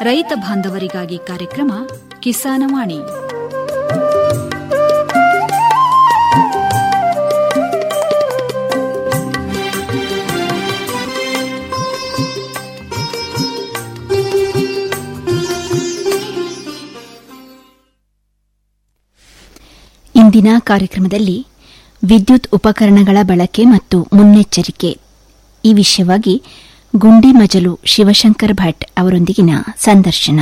ರೈತ ಬಾಂಧವರಿಗಾಗಿ ಕಾರ್ಯಕ್ರಮ ಕಿಸಾನವಾಣಿ ಇಂದಿನ ಕಾರ್ಯಕ್ರಮದಲ್ಲಿ ವಿದ್ಯುತ್ ಉಪಕರಣಗಳ ಬಳಕೆ ಮತ್ತು ಮುನ್ನೆಚ್ಚರಿಕೆ ಈ ವಿಷಯವಾಗಿ ಗುಂಡಿ ಮಜಲು ಶಿವಶಂಕರ್ ಭಟ್ ಅವರೊಂದಿಗಿನ ಸಂದರ್ಶನ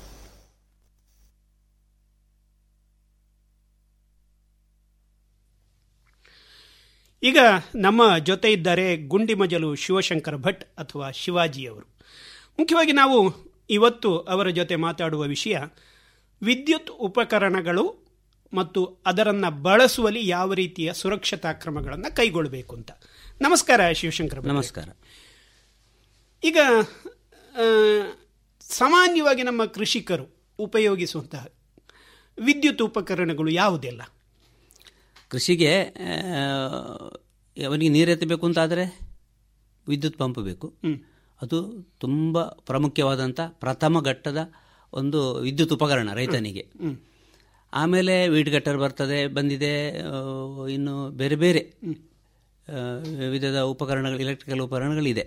ಈಗ ನಮ್ಮ ಜೊತೆ ಇದ್ದಾರೆ ಗುಂಡಿ ಮಜಲು ಶಿವಶಂಕರ ಭಟ್ ಅಥವಾ ಶಿವಾಜಿಯವರು ಮುಖ್ಯವಾಗಿ ನಾವು ಇವತ್ತು ಅವರ ಜೊತೆ ಮಾತಾಡುವ ವಿಷಯ ವಿದ್ಯುತ್ ಉಪಕರಣಗಳು ಮತ್ತು ಅದರನ್ನು ಬಳಸುವಲ್ಲಿ ಯಾವ ರೀತಿಯ ಸುರಕ್ಷತಾ ಕ್ರಮಗಳನ್ನು ಕೈಗೊಳ್ಳಬೇಕು ಅಂತ ನಮಸ್ಕಾರ ಶಿವಶಂಕರ ಭಟ್. ನಮಸ್ಕಾರ ಈಗ ಆ, ಸಾಮಾನ್ಯವಾಗಿ ನಮ್ಮ ಕೃಷಿಕರು ಉಪಯೋಗಿಸುವಂತಹ ವಿದ್ಯುತ್ ಉಪಕರಣಗಳು ಯಾವುದೆಲ್ಲ ಕೃಷಿಗೆ ಆ, ಅವನಿಗೆ ನೀರು ಎತ್ತಬೇಕು ಅಂತಾದರೆ ವಿದ್ಯುತ್ ಪಂಪ್ ಬೇಕು ಅದು ತುಂಬ ಪ್ರಾಮುಖ್ಯವಾದಂಥ ಪ್ರಥಮ ಘಟ್ಟದ ಒಂದು ವಿದ್ಯುತ್ ಉಪಕರಣ ರೈತನಿಗೆ ಆಮೇಲೆ ವೀಡ್ ಗಟ್ಟರ್ ಬರ್ತದೆ ಬಂದಿದೆ ಆ, ಇನ್ನು ಬೇರೆ ಬೇರೆ ಆ, ವಿಧದ ಉಪಕರಣಗಳು ಎಲೆಕ್ಟ್ರಿಕಲ್ ಉಪಕರಣಗಳಿದೆ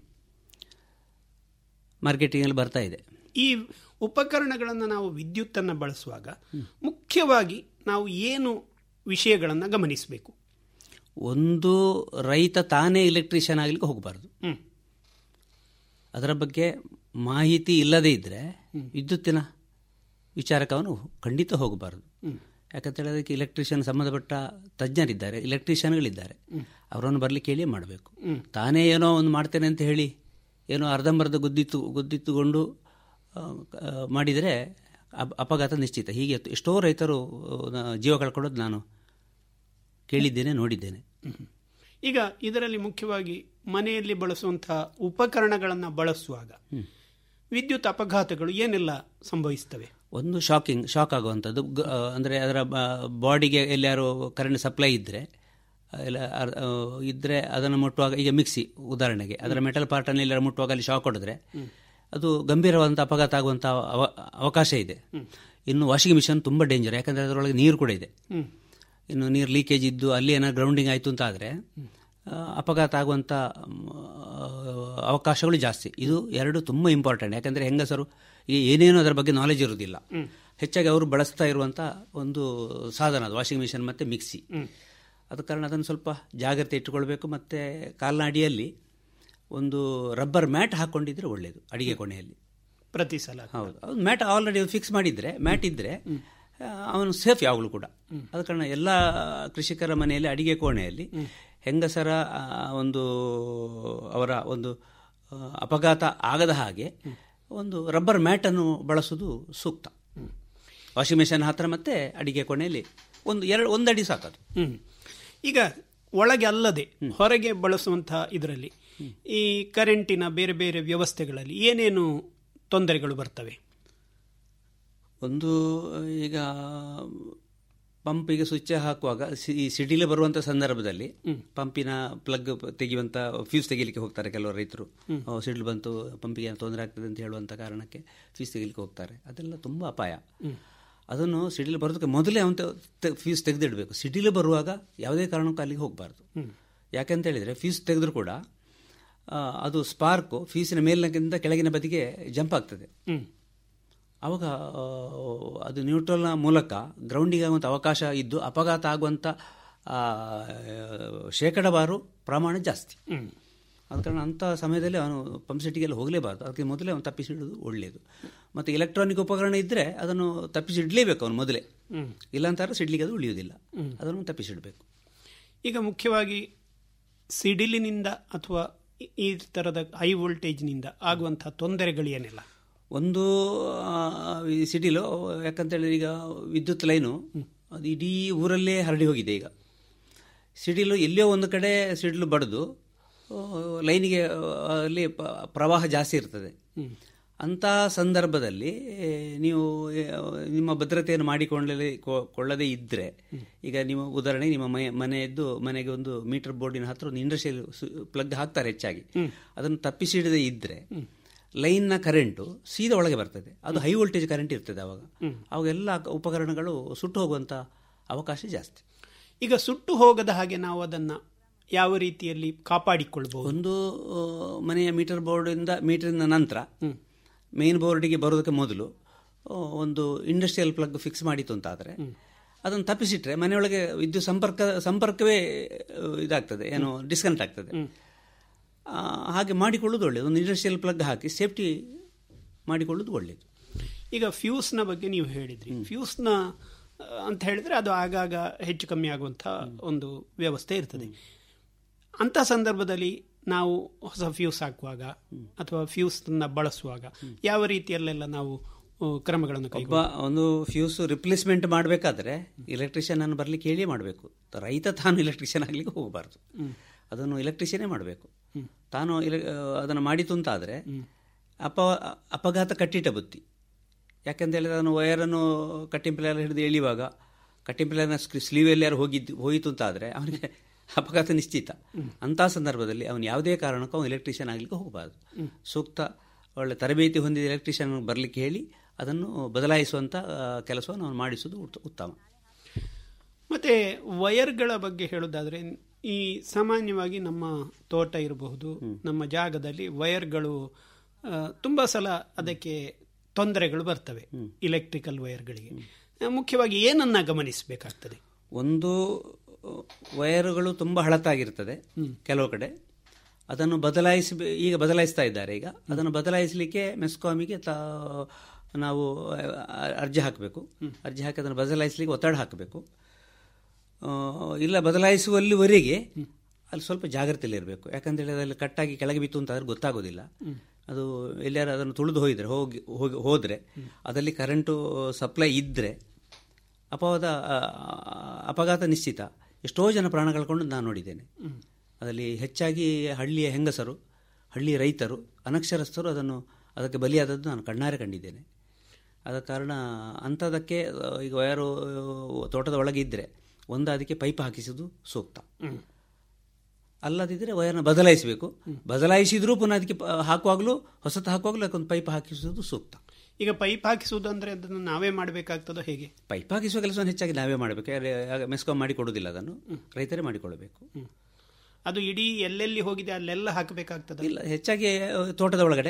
ಮಾರ್ಕೆಟಿಂಗಲ್ಲಿ ಬರ್ತಾ ಇದೆ ಈ ಉಪಕರಣಗಳನ್ನು ನಾವು ವಿದ್ಯುತ್ತನ್ನು ಬಳಸುವಾಗ ಮುಖ್ಯವಾಗಿ ನಾವು ಏನು ವಿಷಯಗಳನ್ನು ಗಮನಿಸಬೇಕು ಒಂದು ರೈತ ತಾನೇ ಇಲೆಕ್ಟ್ರಿಷಿಯನ್ ಆಗಲಿಕ್ಕೆ ಹೋಗಬಾರ್ದು ಹ್ಮ್. ಅದರ ಬಗ್ಗೆ ಮಾಹಿತಿ ಇಲ್ಲದೇ ಇದ್ದರೆ ವಿದ್ಯುತ್ತಿನ ವಿಚಾರಕ್ಕೆ ಅವನು ಖಂಡಿತ ಹೋಗಬಾರದು ಯಾಕಂತ ಹೇಳಿದ್ರೆ ಇಲೆಕ್ಟ್ರಿಷಿಯನ್ ಸಂಬಂಧಪಟ್ಟ ತಜ್ಞರಿದ್ದಾರೆ ಇಲೆಕ್ಟ್ರಿಷಿಯನ್ಗಳಿದ್ದಾರೆ ಅವರನ್ನು ಬರಲಿಕ್ಕೆ ಹೇಳಿ ಮಾಡಬೇಕು ತಾನೇ ಏನೋ ಒಂದು ಮಾಡ್ತೇನೆ ಅಂತ ಹೇಳಿ ಏನೋ ಅರ್ಧಂಬರ್ಧ ಗುದ್ದಿತ್ತು ಗುದ್ದಿತ್ತುಕೊಂಡು ಆ, ಆ, ಮಾಡಿದರೆ ಅಪ- ಅಪಘಾತ ನಿಶ್ಚಿತ ಹೀಗೆ ಎಷ್ಟೋ ರೈತರು ಆ, ಜೀವ ಕಳ್ಕೊಳ್ಳೋದು ನಾನು ಕೇಳಿದ್ದೇನೆ ನೋಡಿದ್ದೇನೆ ಈಗ ಇದರಲ್ಲಿ ಮುಖ್ಯವಾಗಿ ಮನೆಯಲ್ಲಿ ಬಳಸುವಂತಹ ಉಪಕರಣಗಳನ್ನು ಬಳಸುವಾಗ ವಿದ್ಯುತ್ ಅಪಘಾತಗಳು ಏನೆಲ್ಲ ಸಂಭವಿಸ್ತವೆ ಒಂದು ಶಾಕಿಂಗ್ ಶಾಕ್ ಆಗುವಂಥದ್ದು ಗ- ಆ, ಅಂದರೆ ಅದರ ಬಾಡಿಗೆ ಎಲ್ಲಾರು ಕರೆಂಟ್ ಸಪ್ಲೈ ಇದ್ದರೆ ಇಲ್ಲ ಅರ್- ಆ, ಇದ್ರೆ ಅದನ್ನು ಮುಟ್ಟುವಾಗ ಈಗ ಮಿಕ್ಸಿ ಉದಾಹರಣೆಗೆ ಅದರ ಮೆಟಲ್ ಪಾರ್ಟನ್ನು ಎಲ್ಲಾರು ಮುಟ್ಟುವಾಗ ಅಲ್ಲಿ ಶಾಕ್ ಹೊಡೆದ್ರೆ ಅದು ಗಂಭೀರವಾದಂಥ ಅಪಘಾತ ಆಗುವಂಥ ಅವ- ಅವಕಾಶ ಇದೆ ಇನ್ನು ವಾಷಿಂಗ್ ಮಿಷನ್ ತುಂಬ ಡೇಂಜರ್ ಯಾಕಂದರೆ ಅದರೊಳಗೆ ನೀರು ಕೂಡ ಇದೆ ಇನ್ನು ನೀರು ಲೀಕೇಜ್ ಇದ್ದು ಅಲ್ಲಿ ಏನಾದ್ರು ಗ್ರೌಂಡಿಂಗ್ ಆಯಿತು ಅಂತ ಆದರೆ ಅಪಘಾತ ಆಗುವಂಥ ಮ್, ಆ, ಅವಕಾಶಗಳು ಜಾಸ್ತಿ ಇದು ಎರಡು ತುಂಬ ಇಂಪಾರ್ಟೆಂಟ್ ಯಾಕಂದರೆ ಹೆಂಗಸರು ಈ ಏನೇನು ಅದರ ಬಗ್ಗೆ ನಾಲೆಜ್ ಇರೋದಿಲ್ಲ ಹೆಚ್ಚಾಗಿ ಅವರು ಬಳಸ್ತಾ ಇರುವಂಥ ಒಂದು ಸಾಧನ ಅದು ವಾಷಿಂಗ್ ಮಿಷನ್ ಮತ್ತು ಮಿಕ್ಸಿ ಅದ ಕಾರಣ ಅದನ್ನು ಸ್ವಲ್ಪ ಜಾಗ್ರತೆ ಇಟ್ಟುಕೊಳ್ಬೇಕು ಮತ್ತು ಕಾಲಿನ ಅಡಿಯಲ್ಲಿ ಒಂದು ರಬ್ಬರ್ ಮ್ಯಾಟ್ ಹಾಕ್ಕೊಂಡಿದ್ರೆ ಒಳ್ಳೆಯದು ಅಡಿಗೆ ಕೋಣೆಯಲ್ಲಿ ಪ್ರತಿ ಸಲ ಹೌದು ಅದು ಮ್ಯಾಟ್ ಆಲ್ರೆಡಿ ಫಿಕ್ಸ್ ಮಾಡಿದ್ರೆ ಮ್ಯಾಟ್ ಇದ್ರೆ ಆ, ಅವನು ಸೇಫ್ ಯಾವಾಗಲೂ ಕೂಡ ಅದ ಕಾರಣ ಎಲ್ಲ ಕೃಷಿಕರ ಮನೆಯಲ್ಲಿ ಅಡಿಗೆ ಕೋಣೆಯಲ್ಲಿ ಹೆಂಗಸರ ಆ, ಒಂದು ಅವರ ಒಂದು ಆ, ಅಪಘಾತ ಆಗದ ಹಾಗೆ ಒಂದು ರಬ್ಬರ್ ಮ್ಯಾಟನ್ನು ಬಳಸುವುದು ಸೂಕ್ತ ವಾಷಿಂಗ್ ಮಿಷನ್ ಹತ್ರ ಮತ್ತೆ ಅಡಿಗೆ ಕೋಣೆಯಲ್ಲಿ ಒಂದು ಎರಡು ಒಂದು ಅಡಿ ಸಾಕದು ಹ್ಮ್. ಈಗ ಒಳಗೆ ಅಲ್ಲದೆ ಹೊರಗೆ ಬಳಸುವಂತಹ ಇದರಲ್ಲಿ ಈ ಕರೆಂಟಿನ ಬೇರೆ ಬೇರೆ ವ್ಯವಸ್ಥೆಗಳಲ್ಲಿ ಏನೇನು ತೊಂದರೆಗಳು ಬರ್ತವೆ ಒಂದು ಈಗ ಪಂಪಿಗೆ ಸ್ವಿಚ್ ಹಾಕುವಾಗ ಸಿ- ಈ ಸಿಡಿಲು ಬರುವಂಥ ಸಂದರ್ಭದಲ್ಲಿ ಪಂಪಿನ ಪ್ಲಗ್ ತೆಗೆಯುವಂಥ ಫ್ಯೂಸ್ ತೆಗಿಲಿಕ್ಕೆ ಹೋಗ್ತಾರೆ ಕೆಲವರು ರೈತರು ಓ, ಸಿಡಿಲು ಬಂತು ಪಂಪಿಗೆ ಏನೋ ತೊಂದರೆ ಆಗ್ತದೆ ಅಂತ ಹೇಳುವಂಥ ಕಾರಣಕ್ಕೆ ಫ್ಯೂಸ್ ತೆಗಿಲಿಕ್ಕೆ ಹೋಗ್ತಾರೆ ಅದೆಲ್ಲ ತುಂಬ ಅಪಾಯ ಅದನ್ನು ಸಿಡಿಲು ಬರೋದಕ್ಕೆ ಮೊದಲೇ ಅವನು ಫ್ಯೂಸ್ ತೆಗೆದಿಡಬೇಕು ಸಿಡಿಲು ಬರುವಾಗ ಯಾವುದೇ ಕಾರಣಕ್ಕೂ ಅಲ್ಲಿಗೆ ಹೋಗಬಾರ್ದು ಯಾಕೆಂತ ಹೇಳಿದರೆ ಫ್ಯೂಸ್ ತೆಗೆದ್ರು ಕೂಡ ಆ, ಅದು ಸ್ಪಾರ್ಕು ಫ್ಯೂಸಿನ ಮೇಲಿನಕ್ಕಿಂತ ಕೆಳಗಿನ ಬದಿಗೆ ಜಂಪ್ ಆಗ್ತದೆ ಆವಾಗ ಆ, ಅದು ನ್ಯೂಟ್ರಲ್ನ ಮೂಲಕ ಗ್ರೌಂಡಿಗೆ ಆಗುವಂಥ ಅವಕಾಶ ಇದ್ದು ಅಪಘಾತ ಆಗುವಂಥ ಆ, ಶೇಕಡವಾರು ಪ್ರಮಾಣ ಜಾಸ್ತಿ ಆದ ಕಾರಣ ಅಂಥ ಸಮಯದಲ್ಲಿ ಅವನು ಪಂಪ್ ಸೆಟ್ಟಿಗೆಲ್ಲ ಹೋಗಲೇಬಾರ್ದು ಅದಕ್ಕೆ ಮೊದಲೇ ಅವನು ತಪ್ಪಿಸಿಡುವುದು ಒಳ್ಳೆಯದು ಮತ್ತು ಎಲೆಕ್ಟ್ರಾನಿಕ್ ಉಪಕರಣ ಇದ್ದರೆ ಅದನ್ನು ತಪ್ಪಿಸಿಡಲೇಬೇಕು ಅವನು ಮೊದಲೇ ಇಲ್ಲಾಂತಾರೆ ಸಿಡ್ಲಿಕ್ಕೆ ಅದು ಉಳಿಯುವುದಿಲ್ಲ ಅದನ್ನು ತಪ್ಪಿಸಿಡಬೇಕು ಈಗ ಮುಖ್ಯವಾಗಿ ಸಿಡಿಲಿನಿಂದ ಅಥವಾ ಈ- ಈ ಥರದ ಹೈ ವೋಲ್ಟೇಜ್ನಿಂದ ಆಗುವಂತಹ ತೊಂದರೆಗಳು ಏನೆಲ್ಲ ಒಂದು ಆ, ಈ ಸಿಟಿಲು ಯಾಕಂತೇಳಿದ್ರೆ ಈಗ ವಿದ್ಯುತ್ ಲೈನು ಅದು ಇಡೀ ಊರಲ್ಲೇ ಹರಡಿ ಹೋಗಿದೆ ಈಗ ಸಿಡಿಲು ಎಲ್ಲೋ ಒಂದು ಕಡೆ ಸಿಡಿಲು ಬಡಿದು ಆ, ಲೈನಿಗೆ ಆ, ಅಲ್ಲಿ ಪ- ಪ್ರವಾಹ ಜಾಸ್ತಿ ಇರ್ತದೆ ಅಂಥ ಸಂದರ್ಭದಲ್ಲಿ ಏ, ನೀವು ಏ, ನಿಮ್ಮ ಭದ್ರತೆಯನ್ನು ಮಾಡಿಕೊಳ್ಳಲೇ ಕೊ- ಕೊಳ್ಳದೇ ಇದ್ದರೆ ಈಗ ನೀವು ಉದಾಹರಣೆಗೆ ನಿಮ್ಮ ಮನೆ ಮನೆಯದ್ದು ಮನೆಗೆ ಒಂದು ಮೀಟರ್ ಬೋರ್ಡಿನ ಹತ್ರ ಒಂದು ಇಂಡಸ್ಟ್ರಿಯಲ್ ಪ್ಲಗ್ ಹಾಕ್ತಾರೆ ಹೆಚ್ಚಾಗಿ ಅದನ್ನು ತಪ್ಪಿಸಿಡದೇ ಇದ್ದರೆ ಲೈನ್ನ ಕರೆಂಟು ಸೀದಾ ಒಳಗೆ ಬರ್ತದೆ ಅದು ಹೈ ವೋಲ್ಟೇಜ್ ಕರೆಂಟ್ ಇರ್ತದೆ ಅವಾಗ ಅವಾಗ ಎಲ್ಲ ಉಪಕರಣಗಳು ಸುಟ್ಟು ಹೋಗುವಂಥ ಅವಕಾಶ ಜಾಸ್ತಿ ಈಗ ಸುಟ್ಟು ಹೋಗದ ಹಾಗೆ ನಾವು ಅದನ್ನ ಯಾವ ರೀತಿಯಲ್ಲಿ ಕಾಪಾಡಿಕೊಳ್ಬಹುದು ಒಂದು ಆ, ಮನೆಯ ಮೀಟರ್ ಬೋರ್ಡಿಂದ ಮೀಟರಿನ ನಂತರ ಮೇನ್ ಬೋರ್ಡಿಗೆ ಬರೋದಕ್ಕೆ ಮೊದಲು ಆ, ಒಂದು ಇಂಡಸ್ಟ್ರಿಯಲ್ ಪ್ಲಗ್ ಫಿಕ್ಸ್ ಮಾಡಿತ್ತು ಅಂತಾದರೆ ಅದನ್ನು ತಪ್ಪಿಸಿಟ್ರೆ ಮನೆಯೊಳಗೆ ವಿದ್ಯುತ್ ಸಂಪರ್ಕ ಸಂಪರ್ಕವೇ ಆ, ಇದಾಗ್ತದೆ ಏನು ಡಿಸ್ಕನೆಕ್ಟ್ ಆಗ್ತದೆ ಆ, ಹಾಗೆ ಮಾಡಿಕೊಳ್ಳೋದು ಒಳ್ಳೆಯದು ಒಂದು ಇಂಡಸ್ಟ್ರಿಯಲ್ ಪ್ಲಗ್ ಹಾಕಿ ಸೇಫ್ಟಿ ಮಾಡಿಕೊಳ್ಳೋದು ಒಳ್ಳೆಯದು ಈಗ ಫ್ಯೂಸ್ನ ಬಗ್ಗೆ ನೀವು ಹೇಳಿದ್ರಿ ಫ್ಯೂಸ್ನ ಆ, ಅಂತ ಹೇಳಿದ್ರೆ ಅದು ಆಗಾಗ ಹೆಚ್ಚು ಕಮ್ಮಿ ಆಗುವಂಥ ಒಂದು ವ್ಯವಸ್ಥೆ ಇರ್ತದೆ ಅಂಥ ಸಂದರ್ಭದಲ್ಲಿ ನಾವು ಹೊಸ ಫ್ಯೂಸ್ ಹಾಕುವಾಗ ಅಥವಾ ಫ್ಯೂಸ್ನ ಬಳಸುವಾಗ ಯಾವ ರೀತಿಯಲ್ಲೆಲ್ಲ ನಾವು ಆ, ಕ್ರಮಗಳನ್ನು ಒಬ್ಬ ಕೈಗೊಳ್ಳ ಒಂದು ಫ್ಯೂಸ್ ರಿಪ್ಲೇಸ್ಮೆಂಟ್ ಮಾಡಬೇಕಾದ್ರೆ ಇಲೆಕ್ಟ್ರಿಷಿಯನ್ ಅನ್ನು ಬರ್ಲಿಕ್ಕೆ ಹೇಳಿಯೇ ಮಾಡಬೇಕು ರೈತ ತಾನು ಇಲೆಕ್ಟ್ರಿಷಿಯನ್ ಆಗ್ಲಿಕ್ಕೆ ಹೋಗಬಾರ್ದು ಅದನ್ನು ಇಲೆಕ್ಟ್ರಿಷಿಯನೇ ಮಾಡಬೇಕು ತಾನು ಇಲೆ ಅದನ್ನು ಮಾಡಿತು ಅಂತಾದರೆ ಅಪ ಅಪಘಾತ ಕಟ್ಟಿಟ್ಟ ಬುತ್ತಿ ಯಾಕೆಂತ ಹೇಳಿದ್ರೆ ಅದನ್ನು ವಯರನ್ನು ಕಟ್ಟಿಂಪಿಲೆಲ್ಲ ಹಿಡಿದು ಎಳೆಯುವಾಗ ಕಟ್ಟಿಂಪಿಲೆನ ಸ್ಲೀವಲ್ಲಿ ಯಾರು ಹೋಗಿದ್ದು ಹೋಯಿತು ಅಂತಾದರೆ ಅವನಿಗೆ ಅಪಘಾತ ನಿಶ್ಚಿತ ಅಂಥ ಸಂದರ್ಭದಲ್ಲಿ ಅವನು ಯಾವುದೇ ಕಾರಣಕ್ಕೂ ಅವನು ಎಲೆಕ್ಟ್ರಿಷಿಯನ್ ಆಗಲಿಕ್ಕೆ ಹೋಗಬಾರ್ದು ಸೂಕ್ತ ಒಳ್ಳೆ ತರಬೇತಿ ಹೊಂದಿದ ಎಲೆಕ್ಟ್ರಿಷಿಯನ್ ಬರಲಿಕ್ಕೆ ಹೇಳಿ ಅದನ್ನು ಬದಲಾಯಿಸುವಂಥ ಆ, ಕೆಲಸವನ್ನು ಅವನು ಮಾಡಿಸುವುದು ಉತ್ತ- ಉತ್ತಮ ಮತ್ತೆ ವಯರ್ಗಳ ಬಗ್ಗೆ ಹೇಳೋದಾದ್ರೆ ಈ ಸಾಮಾನ್ಯವಾಗಿ ನಮ್ಮ ತೋಟ ಇರಬಹುದು ನಮ್ಮ ಜಾಗದಲ್ಲಿ ವಯರ್ಗಳು ಆ, ತುಂಬಾ ಸಲ ಅದಕ್ಕೆ ತೊಂದರೆಗಳು ಬರ್ತವೆ ಇಲೆಕ್ಟ್ರಿಕಲ್ ವಯರ್ಗಳಿಗೆ ಆ, ಮುಖ್ಯವಾಗಿ ಏನನ್ನ ಗಮನಿಸಬೇಕಾಗ್ತದೆ ಒಂದು ವಯರುಗಳು ತುಂಬ ಹಳತಾಗಿರ್ತದೆ ಕೆಲವು ಕಡೆ ಅದನ್ನು ಬದಲಾಯಿಸಿ ಈಗ ಬದಲಾಯಿಸ್ತಾ ಇದ್ದಾರೆ ಈಗ ಅದನ್ನು ಬದಲಾಯಿಸಲಿಕ್ಕೆ ಮೆಸ್ಕಾಮಿಗೆ ತಾ ನಾವು ಅ- ಅರ್ಜಿ ಹಾಕಬೇಕು ಅರ್ಜಿ ಹಾಕಿ ಅದನ್ನು ಬದಲಾಯಿಸಲಿಕ್ಕೆ ಒತ್ತಡ ಹಾಕಬೇಕು ಆ, ಇಲ್ಲ ಬದಲಾಯಿಸುವಲ್ಲಿವರೆಗೆ ಅಲ್ಲಿ ಸ್ವಲ್ಪ ಜಾಗ್ರತೆಯಲ್ಲಿರಬೇಕು ಯಾಕಂತೇಳಿ ಅದರಲ್ಲಿ ಕಟ್ಟಾಗಿ ಕೆಳಗೆ ಬಿತ್ತು ಅಂತ ಅದ್ರ ಗೊತ್ತಾಗೋದಿಲ್ಲ ಅದು ಎಲ್ಲಾರು ಅದನ್ನು ತುಳಿದು ಹೋಗಿದ್ರೆ ಹೋಗಿ ಹೋಗಿ ಹೋದರೆ ಅದರಲ್ಲಿ ಕರೆಂಟು ಸಪ್ಲೈ ಇದ್ದರೆ ಅಪವಾದ ಆ, ಅಪಘಾತ ನಿಶ್ಚಿತ ಎಷ್ಟೋ ಜನ ಪ್ರಾಣ ಕಳ್ಕೊಂಡು ನಾನು ನೋಡಿದ್ದೇನೆ ಅದರಲ್ಲಿ ಹೆಚ್ಚಾಗಿ ಹಳ್ಳಿಯ ಹೆಂಗಸರು ಹಳ್ಳಿಯ ರೈತರು ಅನಕ್ಷರಸ್ಥರು ಅದನ್ನು ಅದಕ್ಕೆ ಬಲಿಯಾದದ್ದು ನಾನು ಕಣ್ಣಾರೆ ಕಂಡಿದ್ದೇನೆ ಆದ ಕಾರಣ ಅಂಥದಕ್ಕೆ ಆ, ಈಗ ಯಾರು ತೋಟದ ಒಳಗೆ ಇದ್ದರೆ ಒಂದು ಅದಕ್ಕೆ ಪೈಪ್ ಹಾಕಿಸುವುದು ಸೂಕ್ತ ಅಲ್ಲದಿದ್ದರೆ ವಯರ್ನ ಬದಲಾಯಿಸಬೇಕು ಬದಲಾಯಿಸಿದರೂ ಪುನಃ ಅದಕ್ಕೆ ಪ- ಹಾಕುವಾಗಲೂ ಹೊಸತು ಹಾಕುವಾಗಲೂ ಅದಕ್ಕೊಂದು ಪೈಪ್ ಹಾಕಿಸುವುದು ಸೂಕ್ತ ಈಗ ಪೈಪ್ ಹಾಕಿಸುವುದು ಅಂದ್ರೆ ಅದನ್ನು ನಾವೇ ಮಾಡಬೇಕಾಗ್ತದೋ ಹೇಗೆ ಪೈಪ್ ಹಾಕಿಸುವ ಕೆಲಸವನ್ನು ಹೆಚ್ಚಾಗಿ ನಾವೇ ಮಾಡಬೇಕು ಯಾರು ಮೆಸ್ಕಾಂ ಮಾಡಿ ಕೊಡುವುದಿಲ್ಲ ಅದನ್ನು ರೈತರೇ ಮಾಡಿಕೊಳ್ಳಬೇಕು ಅದು ಇಡೀ ಎಲ್ಲೆಲ್ಲಿ ಹೋಗಿದೆ ಅಲ್ಲೆಲ್ಲ ಹಾಕಬೇಕಾಗ್ತದೆ ಇಲ್ಲ ಹೆಚ್ಚಾಗಿ ಆ, ತೋಟದ ಒಳಗಡೆ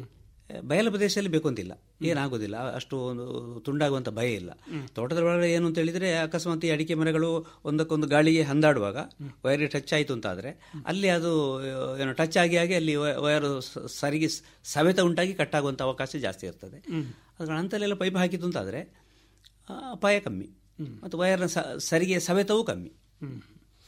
ಆ, ಬಯಲು ಪ್ರದೇಶದಲ್ಲಿ ಬೇಕು ಅಂತಿಲ್ಲ ಏನಾಗೋದಿಲ್ಲ ಅಷ್ಟು ಒಂದು ತುಂಡಾಗುವಂಥ ಭಯ ಇಲ್ಲ ತೋಟದ ಒಳಗಡೆ ಏನು ಅಂತ ಹೇಳಿದ್ರೆ ಅಕಸ್ಮಾತ್ ಈ ಅಡಿಕೆ ಮರಗಳು ಒಂದಕ್ಕೊಂದು ಗಾಳಿಗೆ ಹಂದಾಡುವಾಗ ವೈರ್ ಟಚ್ ಆಯಿತು ಅಂತಾದರೆ ಅಲ್ಲಿ ಅದು ಆ, ಏನು ಟಚ್ ಆಗಿ ಆಗಿ ಅಲ್ಲಿ ವ- ವೈರು ಸ- ಸರಿಗೆ ಸ- ಸವೆತ ಉಂಟಾಗಿ ಕಟ್ಟಾಗುವಂಥ ಅವಕಾಶ ಜಾಸ್ತಿ ಇರ್ತದೆ ಅದರ ಅಂತಲ್ಲೆಲ್ಲ ಪೈಪ್ ಹಾಕಿತು ಅಂತಾದರೆ ಆ, ಅಪಾಯ ಕಮ್ಮಿ ಮತ್ತು ವೈರ್ನ ಸ- ಸರಿಗೆ ಸವೆತವೂ ಕಮ್ಮಿ ಹ್ಮ್.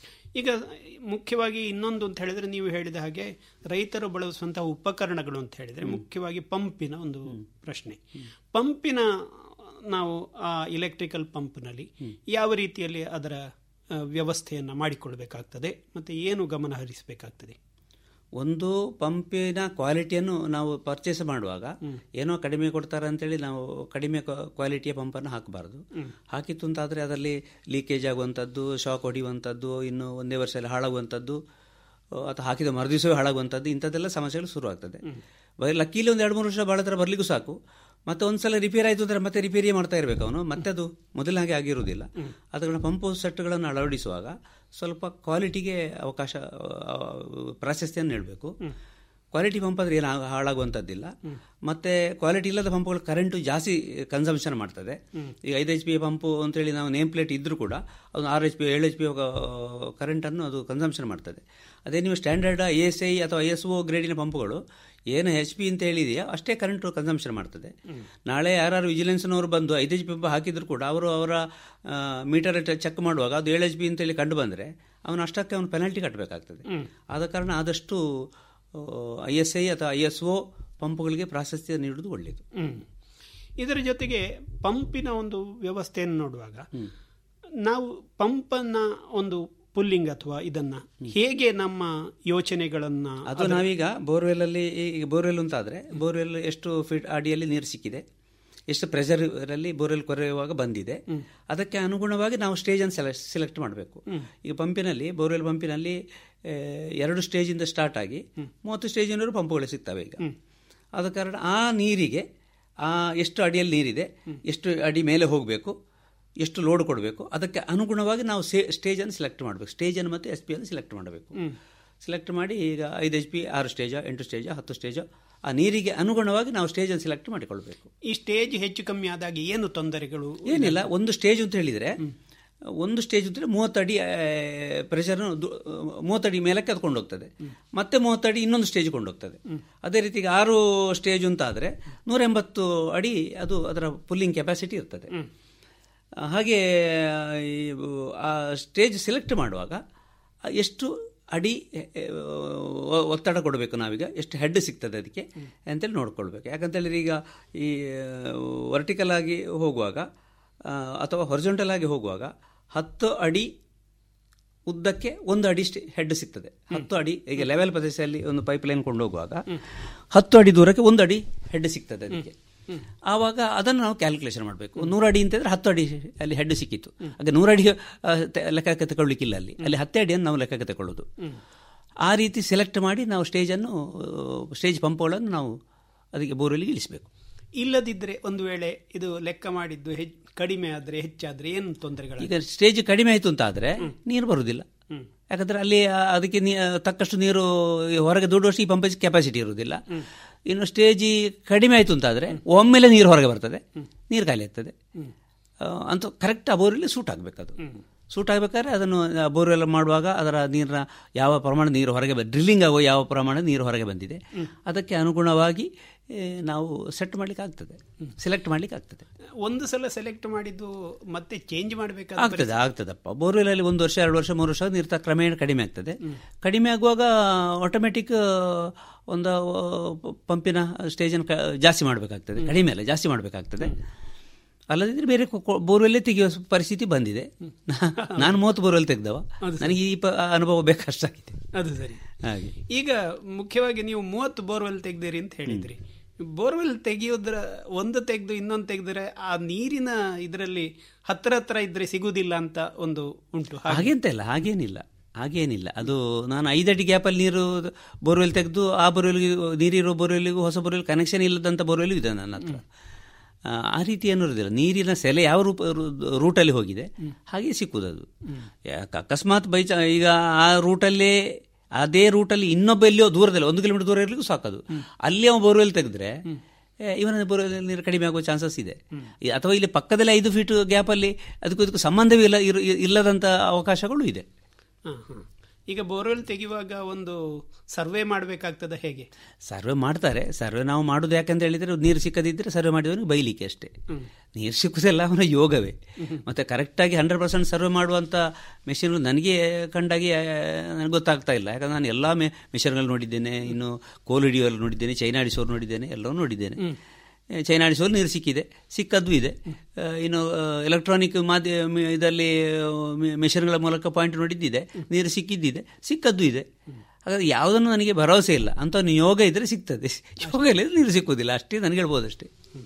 ಈಗ ಮುಖ್ಯವಾಗಿ ಇನ್ನೊಂದು ಅಂತ ಹೇಳಿದ್ರೆ ನೀವು ಹೇಳಿದ ಹಾಗೆ ರೈತರು ಬಳಸುವಂತಹ ಉಪಕರಣಗಳು ಅಂತ ಹೇಳಿದ್ರೆ ಮುಖ್ಯವಾಗಿ ಪಂಪಿನ ಒಂದು ಪ್ರಶ್ನೆ ಪಂಪಿನ ನಾವು ಆ ಇಲೆಕ್ಟ್ರಿಕಲ್ ಪಂಪ್ನಲ್ಲಿ ಯಾವ ರೀತಿಯಲ್ಲಿ ಅದರ ಆ, ವ್ಯವಸ್ಥೆಯನ್ನ ಮಾಡಿಕೊಳ್ಬೇಕಾಗ್ತದೆ ಮತ್ತೆ ಏನು ಗಮನ ಹರಿಸಬೇಕಾಗ್ತದೆ ಒಂದು ಪಂಪಿನ ಕ್ವಾಲಿಟಿಯನ್ನು ನಾವು ಪರ್ಚೇಸ್ ಮಾಡುವಾಗ ಏನೋ ಕಡಿಮೆ ಕೊಡ್ತಾರೆ ಅಂತೇಳಿ ನಾವು ಕಡಿಮೆ ಕ್ವಾಲಿಟಿಯ ಪಂಪನ್ನು ಹಾಕಬಾರ್ದು ಹಾಕಿತ್ತು ಅಂತಾದರೆ ಅದರಲ್ಲಿ ಲೀಕೇಜ್ ಆಗುವಂಥದ್ದು ಶಾಕ್ ಹೊಡೆಯುವಂಥದ್ದು ಇನ್ನು ಒಂದೇ ವರ್ಷದಲ್ಲಿ ಹಾಳಾಗುವಂಥದ್ದು ಅಥವಾ ಹಾಕಿದ ಮರುದಿವಸವೇ ಹಾಳಾಗುವಂಥದ್ದು ಇಂಥದ್ದೆಲ್ಲ ಸಮಸ್ಯೆಗಳು ಶುರುವಾಗ್ತದೆ ಬರೀ ಲಕ್ಕೀಲಿ ಒಂದು ಎರಡು ಮೂರು ವರ್ಷ ಭಾಳ ಥರ ಬರಲಿಕ್ಕೂ ಸಾಕು ಮತ್ತೆ ಒಂದ್ಸಲ ರಿಪೇರ್ ಆಯಿತು ಅಂದರೆ ಮತ್ತೆ ರಿಪೇರಿ ಮಾಡ್ತಾ ಇರಬೇಕು ಅವನು ಮತ್ತೆ ಅದು ಮೊದಲ ಹಾಗೆ ಆಗಿರುವುದಿಲ್ಲ ಅದನ್ನು ಪಂಪು ಸೆಟ್ಗಳನ್ನು ಅಳವಡಿಸುವಾಗ ಸ್ವಲ್ಪ ಕ್ವಾಲಿಟಿಗೆ ಅವಕಾಶ ಆ, ಪ್ರಾಶಸ್ತ್ಯವನ್ನು ನೀಡಬೇಕು ಕ್ವಾಲಿಟಿ ಪಂಪ್ ಆದರೆ ಏನು ಹಾಳಾಗುವಂಥದ್ದಿಲ್ಲ ಮತ್ತೆ ಕ್ವಾಲಿಟಿ ಇಲ್ಲದ ಪಂಪ್ಗಳು ಕರೆಂಟು ಜಾಸ್ತಿ ಕನ್ಸಂಪ್ಷನ್ ಮಾಡ್ತದೆ ಈಗ ಐದು ಎಚ್ ಪಿ ಪಂಪು ಅಂತೇಳಿ ನಾವು ನೇಮ್ ಪ್ಲೇಟ್ ಇದ್ದರೂ ಕೂಡ ಅದು ಆರು ಎಚ್ ಪಿ ಏಳು ಎಚ್ ಪಿ ಕರೆಂಟನ್ನು ಅದು ಕನ್ಸಂಪ್ಷನ್ ಮಾಡ್ತದೆ ಅದೇ ನೀವು ಸ್ಟ್ಯಾಂಡರ್ಡ್ ಎ ಎಸ್ ಐ ಅಥವಾ ಎಸ್ ಒ ಗ್ರೇಡಿನ ಪಂಪ್ಗಳು ಏನು ಎಚ್ ಪಿ ಅಂತ ಹೇಳಿದೆಯಾ ಅಷ್ಟೇ ಕರೆಂಟ್ ಕನ್ಸಂಪ್ಷನ್ ಮಾಡ್ತದೆ ನಾಳೆ ಯಾರು ವಿಜಿಲೆನ್ಸ್ನವರು ಬಂದು ಐದು ಎಚ್ ಪಿ ಪಂಪ್ ಹಾಕಿದ್ರು ಕೂಡ ಅವರು ಅವರ ಮೀಟರ್ ಚೆಕ್ ಮಾಡುವಾಗ ಅದು ಏಳು ಎಚ್ ಪಿ ಅಂತೇಳಿ ಕಂಡು ಬಂದರೆ ಅವನು ಅಷ್ಟಕ್ಕೆ ಅವನು ಪೆನಾಲ್ಟಿ ಕಟ್ಟಬೇಕಾಗ್ತದೆ ಆದ ಕಾರಣ ಆದಷ್ಟು ಐ ಎಸ್ ಐ ಅಥವಾ ಐ ಎಸ್ ಒ ಪಂಪ್ಗಳಿಗೆ ಪ್ರಾಶಸ್ತ್ಯ ನೀಡುವುದು ಒಳ್ಳೆಯದು ಹ್ಮ್. ಇದರ ಜೊತೆಗೆ ಪಂಪಿನ ಒಂದು ವ್ಯವಸ್ಥೆಯನ್ನು ನೋಡುವಾಗ ನಾವು ಪಂಪನ್ನ ಒಂದು ಪುಲ್ಲಿಂಗ್ ಅಥವಾ ಇದನ್ನ ಹೇಗೆ ನಮ್ಮ ಯೋಚನೆಗಳನ್ನ ಅದು ನಾವೀಗ ಬೋರ್ವೆಲ್ ಅಲ್ಲಿ ಈಗ ಬೋರ್ವೆಲ್ ಅಂತಾದ್ರೆ ಬೋರ್ವೆಲ್ ಎಷ್ಟು ಫೀಟ್ ಅಡಿಯಲ್ಲಿ ನೀರು ಸಿಕ್ಕಿದೆ ಎಷ್ಟು ಪ್ರೆಷರ್ ಅಲ್ಲಿ ಬೋರ್ವೆಲ್ ಕೊರೆಯುವಾಗ ಬಂದಿದೆ ಅದಕ್ಕೆ ಅನುಗುಣವಾಗಿ ನಾವು ಸ್ಟೇಜ್ ಅನ್ನು ಸೆಲೆಕ್ಟ್ ಸೆಲೆಕ್ಟ್ ಮಾಡಬೇಕು ಈಗ ಪಂಪಿನಲ್ಲಿ ಬೋರ್ವೆಲ್ ಪಂಪಿನಲ್ಲಿ ಆ, ಎರಡು ಸ್ಟೇಜಿಂದ ಸ್ಟಾರ್ಟ್ ಆಗಿ ಮೂವತ್ತು ಸ್ಟೇಜಿನವರು ಪಂಪುಗಳು ಸಿಗ್ತವೆ ಈಗ ಆದ ಕಾರಣ ಆ ನೀರಿಗೆ ಆ ಎಷ್ಟು ಅಡಿಯಲ್ಲಿ ನೀರಿದೆ ಎಷ್ಟು ಅಡಿ ಮೇಲೆ ಹೋಗಬೇಕು ಎಷ್ಟು ಲೋಡ್ ಕೊಡಬೇಕು ಅದಕ್ಕೆ ಅನುಗುಣವಾಗಿ ನಾವು ಸೇ ಸ್ಟೇಜನ್ನು ಸೆಲೆಕ್ಟ್ ಮಾಡಬೇಕು ಸ್ಟೇಜನ್ನು ಮತ್ತು ಎಸ್ ಪಿ ಅನ್ನು ಸೆಲೆಕ್ಟ್ ಮಾಡಬೇಕು ಸೆಲೆಕ್ಟ್ ಮಾಡಿ ಈಗ ಐದು ಎಚ್ ಪಿ ಆರು ಸ್ಟೇಜ ಎಂಟು ಸ್ಟೇಜ ಹತ್ತು ಸ್ಟೇಜ ಆ ನೀರಿಗೆ ಅನುಗುಣವಾಗಿ ನಾವು ಸ್ಟೇಜನ್ನು ಸೆಲೆಕ್ಟ್ ಮಾಡಿಕೊಳ್ಬೇಕು ಈ ಸ್ಟೇಜ್ ಹೆಚ್ಚು ಕಮ್ಮಿ ಆದಾಗ ಏನು ತೊಂದರೆಗಳು ಏನಿಲ್ಲ ಒಂದು ಸ್ಟೇಜ್ ಅಂತ ಹೇಳಿದರೆ ಒಂದು ಸ್ಟೇಜ್ ಅಂತ ಮೂವತ್ತಡಿ ಪ್ರೆಷರ್ ಮೂವತ್ತಡಿ ಮೇಲಕ್ಕೆ ಅದು ಕೊಂಡೋಗ್ತದೆ ಮತ್ತೆ ಮೂವತ್ತಡಿ ಇನ್ನೊಂದು ಸ್ಟೇಜ್ ಕೊಂಡೋಗ್ತದೆ ಅದೇ ರೀತಿ ಈಗ ಆರು ಸ್ಟೇಜ್ ಅಂತ ಆದರೆ ನೂರ ಎಂಬತ್ತು ಅಡಿ ಅದು ಅದರ ಪುಲ್ಲಿಂಗ್ ಕೆಪಾಸಿಟಿ ಇರ್ತದೆ ಆ, ಹಾಗೆ ಈ, ಆ ಸ್ಟೇಜ್ ಸೆಲೆಕ್ಟ್ ಮಾಡುವಾಗ ಎಷ್ಟು ಅಡಿ ಎ, ಒ- ಒತ್ತಡ ಕೊಡಬೇಕು ನಾವೀಗ ಎಷ್ಟು ಹೆಡ್ ಸಿಗ್ತದೆ ಅದಕ್ಕೆ ಅಂತೇಳಿ ನೋಡ್ಕೊಳ್ಬೇಕು ಯಾಕಂತೇಳಿದ್ರೆ ಈಗ ಈ ವರ್ಟಿಕಲ್ ಆಗಿ ಹೋಗುವಾಗ ಆ, ಅಥವಾ ಹೊರಿಜೊಂಟಲ್ ಆಗಿ ಹೋಗುವಾಗ ಹತ್ತು ಅಡಿ ಉದ್ದಕ್ಕೆ ಒಂದು ಅಡಿ ಹೆಡ್ ಸಿಗ್ತದೆ ಹತ್ತು ಅಡಿ ಈಗ ಲೆವೆಲ್ ಪ್ರದೇಶದಲ್ಲಿ ಒಂದು ಪೈಪ್ ಲೈನ್ ಕೊಂಡು ಹೋಗುವಾಗ ಹತ್ತು ಅಡಿ ದೂರಕ್ಕೆ ಒಂದು ಅಡಿ ಹೆಡ್ ಸಿಗ್ತದೆ ಅದಕ್ಕೆ ಆವಾಗ ಅದನ್ನು ನಾವು ಕ್ಯಾಲ್ಕುಲೇಷನ್ ಮಾಡಬೇಕು ನೂರು ಅಡಿ ಅಂತಂದ್ರೆ ಹತ್ತು ಅಡಿ ಅಲ್ಲಿ ಹೆಡ್ ಸಿಕ್ಕಿತ್ತು ಹಾಗೆ ನೂರು ಅಡಿ ಆ, ತೆ- ಲೆಕ್ಕಕ್ಕೆ ತಗೊಳ್ಳಿಕ್ಕಿಲ್ಲ ಅಲ್ಲಿ ಅಲ್ಲಿ ಹತ್ತೇ ಅಡಿಯನ್ನು ನಾವು ಲೆಕ್ಕಕ್ಕೆ ತಗೊಳ್ಳೋದು ಆ ರೀತಿ ಸೆಲೆಕ್ಟ್ ಮಾಡಿ ನಾವು ಸ್ಟೇಜನ್ನು ಸ್ಟೇಜ್ ಪಂಪ್ಗಳನ್ನು ನಾವು ಅದಕ್ಕೆ ಬೋರ್ವೆಲ್ಗೆ ಇಳಿಸಬೇಕು ಇಲ್ಲದಿದ್ರೆ ಒಂದು ವೇಳೆ ಇದು ಲೆಕ್ಕ ಮಾಡಿದ್ದು ಹೆಚ್- ಕಡಿಮೆ ಆದ್ರೆ ಹೆಚ್ಚಾದ್ರೆ ಏನು ತೊಂದರೆಗಳು ಈಗ ಸ್ಟೇಜ್ ಕಡಿಮೆ ಆಯಿತು ಅಂತ ಆದರೆ ನೀರು ಬರುವುದಿಲ್ಲ ಯಾಕಂದ್ರೆ ಅಲ್ಲಿ ಆ, ಅದಕ್ಕೆ ನೀ- ತಕ್ಕಷ್ಟು ನೀರು ಈ ಹೊರಗೆ ದುಡ್ಡುವಷ್ಟು ಈ ಪಂಪೇಜ್ ಕೆಪಾಸಿಟಿ ಇರುವುದಿಲ್ಲ ಇನ್ನು ಸ್ಟೇಜ್ ಕಡಿಮೆ ಆಯಿತು ಅಂತ ಆದರೆ ಒಮ್ಮೆಲೆ ನೀರು ಹೊರಗೆ ಬರ್ತದೆ ನೀರು ಖಾಲಿ ಆಗ್ತದೆ ಆ, ಅಂತ ಕರೆಕ್ಟ್ ಆ ಬೋರಲ್ಲಿ ಸೂಟ್ ಆಗಬೇಕು ಅದು ಸೂಟ್ ಆಗಬೇಕಾದ್ರೆ ಅದನ್ನು ಬೋರ್ವೆಲ್ ಮಾಡುವಾಗ ಅದರ ನೀರಿನ ಯಾವ ಪ್ರಮಾಣ ನೀರು ಹೊರಗೆ ಬ ಡ್ರಿಲ್ಲಿಂಗ್ ಆಗೋ ಯಾವ ಪ್ರಮಾಣ ನೀರು ಹೊರಗೆ ಬಂದಿದೆ ಅದಕ್ಕೆ ಅನುಗುಣವಾಗಿ ಏ, ನಾವು ಸೆಟ್ ಮಾಡ್ಲಿಕ್ಕೆ ಆಗ್ತದೆ ಸೆಲೆಕ್ಟ್ ಮಾಡ್ಲಿಕ್ಕೆ ಆಗ್ತದೆ ಒಂದು ಸಲ ಸೆಲೆಕ್ಟ್ ಮಾಡಿದ್ದು ಮತ್ತೆ ಚೇಂಜ್ ಮಾಡಬೇಕಾದ ಆಗ್ತದೆ ಆಗ್ತದಪ್ಪ ಬೋರ್ವೆಲ್ ಅಲ್ಲಿ ಒಂದು ವರ್ಷ ಎರಡು ವರ್ಷ ಮೂರು ವರ್ಷ ನೀರು ತ- ಕ್ರಮೇಣ ಕಡಿಮೆ ಆಗ್ತದೆ ಕಡಿಮೆ ಆಗುವಾಗ ಆಟೋಮೆಟಿಕ್ ಒಂದು ಆ, ಪಂಪಿನ ಸ್ಟೇಜನ್ನು ಕ- ಜಾಸ್ತಿ ಮಾಡಬೇಕಾಗ್ತದೆ ಕಡಿಮೆ ಅಲ್ಲ ಜಾಸ್ತಿ ಮಾಡಬೇಕಾಗ್ತದೆ ಅಲ್ಲದಿದ್ರೆ ಬೇರೆ ಬೋರ್ವೆಲ್ಲೇ ತೆಗೆಯುವ ಪರಿಸ್ಥಿತಿ ಬಂದಿದೆ ನಾನು ಮೂವತ್ತು ಬೋರ್ವೆಲ್ ತೆಗೆದವ ನನಗೆ ಈ ಪ- ಅನುಭವ ಬೇಕಷ್ಟಾಗಿದೆ ಅದು ಸರಿ ಹಾಗೆ ಈಗ ಮುಖ್ಯವಾಗಿ ನೀವು ಮೂವತ್ತು ಬೋರ್ವೆಲ್ ತೆಗ್ದಿರಿ ಅಂತ ಹೇಳಿದ್ರಿ ಬೋರ್ವೆಲ್ ತೆಗೆಯೋದ್ರ ಒಂದು ತೆಗೆದು ಇನ್ನೊಂದು ತೆಗೆದ್ರೆ ಆ ನೀರಿನ ಇದರಲ್ಲಿ ಹತ್ರ ಹತ್ರ ಇದ್ರೆ ಸಿಗುವುದಿಲ್ಲ ಅಂತ ಒಂದು ಉಂಟು ಹಾಗೆ ಹಾಗೆಂತ ಇಲ್ಲ ಹಾಗೇನಿಲ್ಲ ಹಾಗೇನಿಲ್ಲ ಅದು ನಾನು ಐದಡಿ ಗ್ಯಾಪಲ್ಲಿ ನೀರು ಬೋರ್ವೆಲ್ ತೆಗೆದು ಆ ಬೋರ್ವೆಲ್ಗೆ ನೀರಿರೋ ಬೋರ್ವೆಲ್ಗೂ ಹೊಸ ಬೋರ್ವೆಲ್ ಕನೆಕ್ಷನ್ ಇಲ್ಲದಂಥ ಬೋರ್ವೆಲ್ ಇದೆ ನನ್ನ ಹತ್ರ ಆ, ಆ ರೀತಿ ಏನೂ ಇರೋದಿಲ್ಲ ನೀರಿನ ಸೆಲೆ ಯಾವ ರೂಪ ರೂ- ರೂಟಲ್ಲಿ ಹೋಗಿದೆ ಹಾಗೆ ಸಿಕ್ಕುದು ಅದು ಯಾಕ- ಅಕಸ್ಮಾತ್ ಬೈ ಚಾ- ಈಗ ಆ ರೂಟಲ್ಲೇ ಅದೇ ರೂಟಲ್ಲಿ ಇನ್ನೊಬ್ಬ ಎಲ್ಲಿಯೋ ದೂರದಲ್ಲಿ ಒಂದು ಕಿಲೋಮೀಟರ್ ದೂರ ಇರಲಿಕ್ಕೂ ಸಾಕದು ಅಲ್ಲಿ ಅವ ಬೋರ್ವೆಲ್ ತೆಗೆದ್ರೆ ಏ, ಇವನ ಬೋರ್ವೆಲ್ ನೀರು ಕಡಿಮೆ ಆಗುವ ಚಾನ್ಸಸ್ ಇದೆ ಈ- ಅಥವಾ ಇಲ್ಲಿ ಪಕ್ಕದಲ್ಲಿ ಐದು ಫೀಟ್ ಗ್ಯಾಪಲ್ಲಿ ಅದಕ್ಕೂ ಇದಕ್ಕೂ ಸಂಬಂಧವೇ ಇಲ್ಲ ಇರು- ಇಲ್ಲದಂಥ ಅವಕಾಶಗಳು ಇದೆ ಹ, ಹ. ಈಗ ಬೋರ್ವೆಲ್ ತೆಗೆಯುವಾಗ ಒಂದು ಸರ್ವೆ ಮಾಡಬೇಕಾಗ್ತದ ಹೇಗೆ ಸರ್ವೆ ಮಾಡ್ತಾರೆ ಸರ್ವೆ ನಾವು ಮಾಡೋದು ಯಾಕಂತ ಹೇಳಿದ್ರೆ ನೀರು ಸಿಕ್ಕದಿದ್ದರೆ ಸರ್ವೆ ಮಾಡಿದವನಿಗೆ ಬೈಲಿಕ್ಕೆ ಅಷ್ಟೇ ನೀರು ಸಿಕ್ಕುದೆಲ್ಲ ಅವನ ಯೋಗವೇ ಮತ್ತೆ ಕರೆಕ್ಟಾಗಿ ಹಂಡ್ರೆಡ್ ಪರ್ಸೆಂಟ್ ಸರ್ವೆ ಮಾಡುವಂಥ ಮೆಷಿನ್ ನನಗೆ ಕಂಡಾಗಿ ಆ, ನನಗೆ ಗೊತ್ತಾಗ್ತಾ ಇಲ್ಲ ಯಾಕಂದ್ರೆ ನಾನು ಎಲ್ಲ ಮೆ ಮೆಷಿನ್ಗಳು ನೋಡಿದ್ದೇನೆ ಇನ್ನು ಕೋಲ್ ಹಿಡಿಯೋರು ನೋಡಿದ್ದೇನೆ ಚೈನಾ ಹಿಡಿಸೋರು ನೋಡಿದ್ದೇನೆ ಎಲ್ಲವೂ ನೋಡಿದ್ದೇನೆ ಏ, ಚೈನಾ ಹಿಡಿಸೋರು ನೀರು ಸಿಕ್ಕಿದೆ ಸಿಕ್ಕದ್ದು ಇದೆ ಆ, ಇನ್ನು ಎಲೆಕ್ಟ್ರಾನಿಕ್ ಮಾಧ್ಯಮ ಇದರಲ್ಲಿ ಮೆಷಿನ್ಗಳ ಮೂಲಕ ಪಾಯಿಂಟ್ ನೋಡಿದ್ದಿದೆ ನೀರು ಸಿಕ್ಕಿದ್ದಿದೆ ಸಿಕ್ಕದ್ದು ಇದೆ ಹಾಗಾದ್ರೆ ಯಾವುದನ್ನು ನನಗೆ ಭರವಸೆ ಇಲ್ಲ ಅಂತ ಯೋಗ ಇದ್ರೆ ಸಿಗ್ತದೆ ಯೋಗ ಇಲ್ಲದ್ರೆ ನೀರು ಸಿಕ್ಕುವುದಿಲ್ಲ ಅಷ್ಟೇ ನನಗೆ ಹೇಳ್ಬೋದು ಅಷ್ಟೇ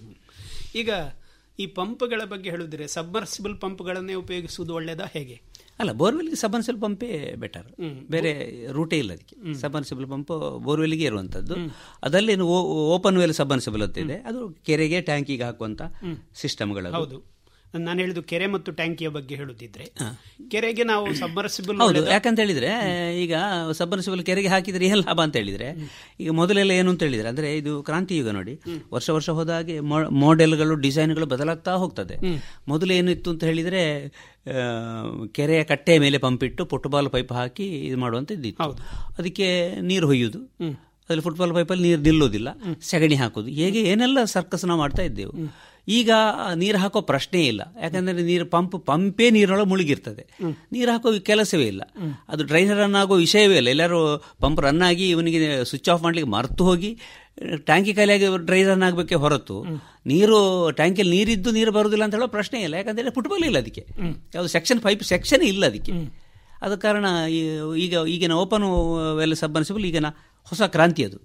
ಈಗ ಈ ಪಂಪ್ಗಳ ಬಗ್ಗೆ ಹೇಳಿದ್ರೆ ಸಬ್ಮರ್ಸಿಬಲ್ ಪಂಪ್ಗಳನ್ನೇ ಉಪಯೋಗಿಸುವುದು ಒಳ್ಳೆಯದಾ ಹೇಗೆ ಅಲ್ಲ ಬೋರ್ವೆಲ್ಗೆ ಸಬನ್ಸಿಬಲ್ ಪಂಪೇ ಬೆಟರ್ ಬೇರೆ ರೂಟೇ ಇಲ್ಲ ಅದಕ್ಕೆ ಸಬನ್ಸಿಬಲ್ ಪಂಪ್ ಬೋರ್ವೆಲ್ಗೆ ಇರುವಂಥದ್ದು ಅದರಲ್ಲಿ ಓಪನ್ ವೆಲ್ ಸಬನ್ಸಿಬಲ್ ಅಂತ ಇದೆ ಅದು ಕೆರೆಗೆ ಟ್ಯಾಂಕಿಗೆ ಹಾಕುವಂತ ಸಿಸ್ಟಮ್ಗಳು ಹೌದು ನಾನು ಹೇಳಿದ್ದು ಕೆರೆ ಮತ್ತು ಟ್ಯಾಂಕಿಯ ಬಗ್ಗೆ ಹೇಳುತ್ತಿದ್ರೆ ಕೆರೆಗೆ ನಾವು ಸಬ್ಮರ್ಸಿಬಲ್ ಹೌದು ಯಾಕಂತ ಹೇಳಿದ್ರೆ ಈಗ ಸಬ್ಬರ್ಸಿಬಲ್ ಕೆರೆಗೆ ಹಾಕಿದ್ರೆ ಏನು ಲಾಭ ಅಂತ ಹೇಳಿದ್ರೆ ಈಗ ಮೊದಲೆಲ್ಲ ಏನು ಅಂತ ಹೇಳಿದ್ರೆ ಅಂದ್ರೆ ಇದು ಕ್ರಾಂತಿ ಯುಗ ನೋಡಿ ವರ್ಷ ವರ್ಷ ಹೋದ ಹಾಗೆ ಮಾಡೆಲ್ಗಳು ಡಿಸೈನ್ಗಳು ಬದಲಾಗ್ತಾ ಹೋಗ್ತದೆ ಮೊದಲು ಏನಿತ್ತು ಅಂತ ಹೇಳಿದ್ರೆ ಆ, ಕೆರೆಯ ಕಟ್ಟೆಯ ಮೇಲೆ ಪಂಪ್ ಇಟ್ಟು ಫುಟ್ಬಾಲ್ ಪೈಪ್ ಹಾಕಿ ಇದು ಮಾಡುವಂಥದ್ದು ಇತ್ತು ಅದಕ್ಕೆ ನೀರು ಹೊಯ್ಯುವುದು ಅದ್ರಲ್ಲಿ ಫುಟ್ಬಾಲ್ ಪೈಪಲ್ಲಿ ನೀರು ನಿಲ್ಲೋದಿಲ್ಲ ಸಗಣಿ ಹಾಕೋದು ಹೇಗೆ ಏನೆಲ್ಲ ಸರ್ಕಸ್ ನಾವು ಮಾಡ್ತಾ ಇದ್ದೆವು ಈಗ ನೀರು ಹಾಕೋ ಪ್ರಶ್ನೆ ಇಲ್ಲ ಯಾಕಂದ್ರೆ ನೀರು ಪಂಪ್ ಪಂಪೇ ನೀರೊಳಗೆ ಮುಳುಗಿರ್ತದೆ ನೀರು ಹಾಕೋ ಕೆಲಸವೇ ಇಲ್ಲ ಅದು ಡ್ರೈನರ್ ರನ್ ಆಗೋ ವಿಷಯವೇ ಇಲ್ಲ ಎಲ್ಲರೂ ಪಂಪ್ ರನ್ ಆಗಿ ಇವನಿಗೆ ಸ್ವಿಚ್ ಆಫ್ ಮಾಡ್ಲಿಕ್ಕೆ ಮರ್ತು ಹೋಗಿ ಟ್ಯಾಂಕಿ ಖಾಲಿಯಾಗಿ ಡ್ರೈ ರನ್ ಆಗಬೇಕೆ ಹೊರತು ನೀರು ಟ್ಯಾಂಕಿಯಲ್ಲಿ ನೀರಿದ್ದು ನೀರು ಬರುವುದಿಲ್ಲ ಅಂತ ಹೇಳೋ ಪ್ರಶ್ನೆ ಇಲ್ಲ ಯಾಕಂದ್ರೆ ಫುಟ್ಬಾಲ್ ಇಲ್ಲ ಅದಕ್ಕೆ ಯಾವುದು ಸೆಕ್ಷನ್ ಪೈಪ್ ಸೆಕ್ಷನ್ ಇಲ್ಲ ಅದಕ್ಕೆ ಆದ ಕಾರಣ ಈ- ಈಗ ಈಗಿನ ಓಪನ್ ವೆಲ್ ಸಬ್ಮರ್ಸಿಬಲ್ ಈಗಿನ ಹೊಸ ಕ್ರಾಂತಿ ಅದು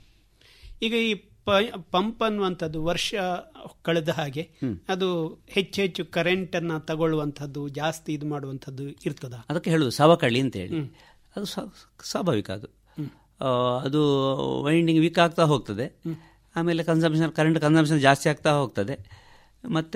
ಈಗ ಈ ಪ- ಪಂಪ್ ಅನ್ನುವಂಥದ್ದು ವರ್ಷ ಕಳೆದ ಹಾಗೆ ಅದು ಹೆಚ್ಚು ಹೆಚ್ಚು ಕರೆಂಟ್ ಅನ್ನ ತಗೊಳ್ಳುವಂಥದ್ದು ಜಾಸ್ತಿ ಇದು ಮಾಡುವಂಥದ್ದು ಇರ್ತದ ಅದಕ್ಕೆ ಹೇಳುದು ಸವಕಳಿ ಅಂತ ಹೇಳಿ ಅದು ಸ್ವ- ಸ್ವಾಭಾವಿಕ ಅದು ಆ, ಅದು ವೈಂಡಿಂಗ್ ವೀಕ್ ಆಗ್ತಾ ಹೋಗ್ತದೆ ಆಮೇಲೆ ಕನ್ಸಂಪ್ಷನ್ ಕರೆಂಟ್ ಕನ್ಸಂಪ್ಷನ್ ಜಾಸ್ತಿ ಆಗ್ತಾ ಹೋಗ್ತದೆ ಮತ್ತು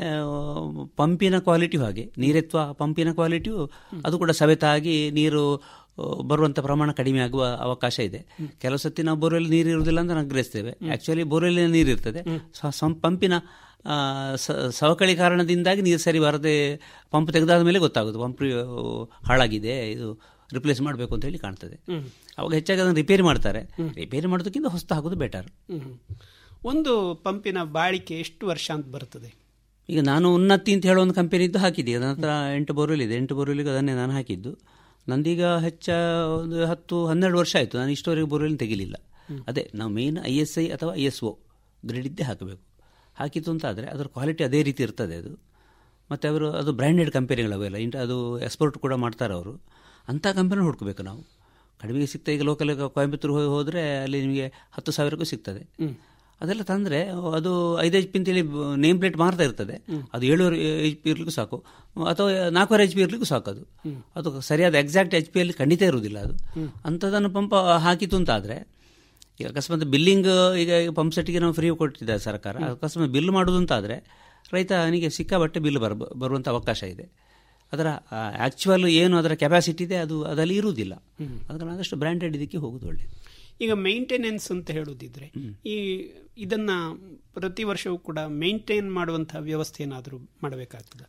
ಪಂಪಿನ ಕ್ವಾಲಿಟಿಯೂ ಹಾಗೆ ನೀರೆತ್ತುವ ಪಂಪಿನ ಕ್ವಾಲಿಟಿಯು ಅದು ಕೂಡ ಸವೆತಾಗಿ ನೀರು ಆ, ಬರುವಂಥ ಪ್ರಮಾಣ ಕಡಿಮೆ ಆಗುವ ಅವಕಾಶ ಇದೆ ಕೆಲವು ಸತಿ ನಾವು ಬೋರ್ವೆಲ್ ನೀರು ಇರುವುದಿಲ್ಲ ಅಂತ ನಾವು ಗ್ರಹಿಸ್ತೇವೆ ಆ್ಯಕ್ಚುಲಿ ಬೋರ್ವೆಲ್ ನೀರು ಇರ್ತದೆ ಸ- ಸಂ- ಪಂಪಿನ ಆ, ಸ- ಸವಕಳಿ ಕಾರಣದಿಂದಾಗಿ ನೀರು ಸರಿ ಬರದೆ ಪಂಪ್ ತೆಗೆದಾದ ಮೇಲೆ ಗೊತ್ತಾಗೋದು ಪಂಪ್ ಆ, ಹಾಳಾಗಿದೆ ಇದು ರಿಪ್ಲೇಸ್ ಮಾಡಬೇಕು ಅಂತ ಹೇಳಿ ಕಾಣ್ತದೆ ಅವಾಗ ಹೆಚ್ಚಾಗಿ ಅದನ್ನು ರಿಪೇರಿ ಮಾಡ್ತಾರೆ ರಿಪೇರಿ ಮಾಡೋದಕ್ಕಿಂತ ಹೊಸ್ತು ಹಾಕೋದು ಬೆಟರ್ ಹ್ಮ್. ಒಂದು ಪಂಪಿನ ಬಾಳಿಕೆ ಎಷ್ಟು ವರ್ಷ ಅಂತ ಬರ್ತದೆ ಈಗ ನಾನು ಉನ್ನತಿ ಅಂತ ಹೇಳೋ ಒಂದು ಕಂಪನಿದ್ದು ಹಾಕಿದ್ದೆ ನನ್ನ ಹತ್ರ ಎಂಟು ಬೋರ್ವೆಲ್ ಇದೆ ಎಂಟು ಬೋರ್ವೆಲ್ಗೆ ಅದನ್ನೇ ನಾನು ಹಾಕಿದ್ದು ನಂದೀಗ ಹೆಚ್ಚ ಒಂದು ಹತ್ತು ಹನ್ನೆರಡು ವರ್ಷ ಆಯಿತು ನಾನು ಇಷ್ಟವರೆಗೆ ಬೋರ್ವೆಲ್ ತೆಗಿಲಿಲ್ಲ ಅದೇ ನಾವು ಮೇನ್ ಐ ಎಸ್ ಐ ಅಥವಾ ಐ ಎಸ್ ಒ ಗ್ರೇಡ್ ಇದ್ದೇ ಹಾಕಬೇಕು ಹಾಕಿತ್ತು ಅಂತ ಆದರೆ ಅದರ ಕ್ವಾಲಿಟಿ ಅದೇ ರೀತಿ ಇರ್ತದೆ ಅದು ಮತ್ತು ಅವರು ಅದು ಬ್ರ್ಯಾಂಡೆಡ್ ಕಂಪನಿಗಳವೆಲ್ಲ ಇಂಟ ಅದು ಎಕ್ಸ್ಪೋರ್ಟ್ ಕೂಡ ಮಾಡ್ತಾರೆ ಅವರು ಅಂಥ ಕಂಪನಿ ಹುಡ್ಕೋಬೇಕು ನಾವು ಕಡಿಮೆಗೆ ಸಿಗ್ತಾ ಈಗ ಲೋಕಲ್ ಕೊಯಂಬತ್ತೂರು ಹೋಗಿ ಹೋದರೆ ಅಲ್ಲಿ ನಿಮಗೆ ಹತ್ತು ಸಾವಿರಕ್ಕೂ ಸಿಗ್ತದೆ ಅದೆಲ್ಲ ತಂದರೆ ಅದು ಐದು ಎಚ್ ಪಿ ಅಂತೇಳಿ ನೇಮ್ ಪ್ಲೇಟ್ ಮಾರ್ತಾ ಇರ್ತದೆ ಅದು ಏಳುವರೆ ಎಚ್ ಪಿ ಇರಲಿಕ್ಕೂ ಸಾಕು ಅಥವಾ ನಾಲ್ಕೂವರೆ ಎಚ್ ಪಿ ಇರಲಿಕ್ಕೂ ಸಾಕು ಅದು ಅದು ಸರಿಯಾದ ಎಕ್ಸಾಕ್ಟ್ ಎಚ್ ಪಿಯಲ್ಲಿ ಖಂಡಿತ ಇರುವುದಿಲ್ಲ ಅದು ಅಂಥದ್ದನ್ನು ಪಂಪ್ ಹಾಕಿತು ಅಂತ ಆದರೆ ಈಗ ಅಕಸ್ಮಾತ್ ಬಿಲ್ಲಿಂಗ್ ಈಗ ಪಂಪ್ ಸೆಟ್ಗೆ ನಾವು ಫ್ರೀ ಕೊಟ್ಟಿದ್ದಾರೆ ಸರ್ಕಾರ ಅಕಸ್ಮಾತ್ ಬಿಲ್ ಮಾಡೋದು ಅಂತ ಆದರೆ ರೈತನಿಗೆ ಸಿಕ್ಕಾಬಟ್ಟೆ ಬಿಲ್ ಬರ ಬರುವಂಥ ಅವಕಾಶ ಇದೆ ಅದರ ಆ್ಯಕ್ಚುವಲ್ ಏನು ಅದರ ಕೆಪಾಸಿಟಿ ಇದೆ ಅದು ಅದರಲ್ಲಿ ಇರುವುದಿಲ್ಲ ಅದಕ್ಕೆ ಆದಷ್ಟು ಬ್ರ್ಯಾಂಡೆಡ್ ಇದಕ್ಕೆ ಹೋಗೋದು ಒಳ್ಳೆಯದು ಈಗ ಮೇಂಟೆನೆನ್ಸ್ ಅಂತ ಹೇಳುದಿದ್ರೆ ಈ ಇದನ್ನ ಪ್ರತಿ ವರ್ಷವೂ ಕೂಡ ಮೇಂಟೈನ್ ಮಾಡುವಂತಹ ವ್ಯವಸ್ಥೆ ಏನಾದರೂ ಮಾಡಬೇಕಾಗ್ತದ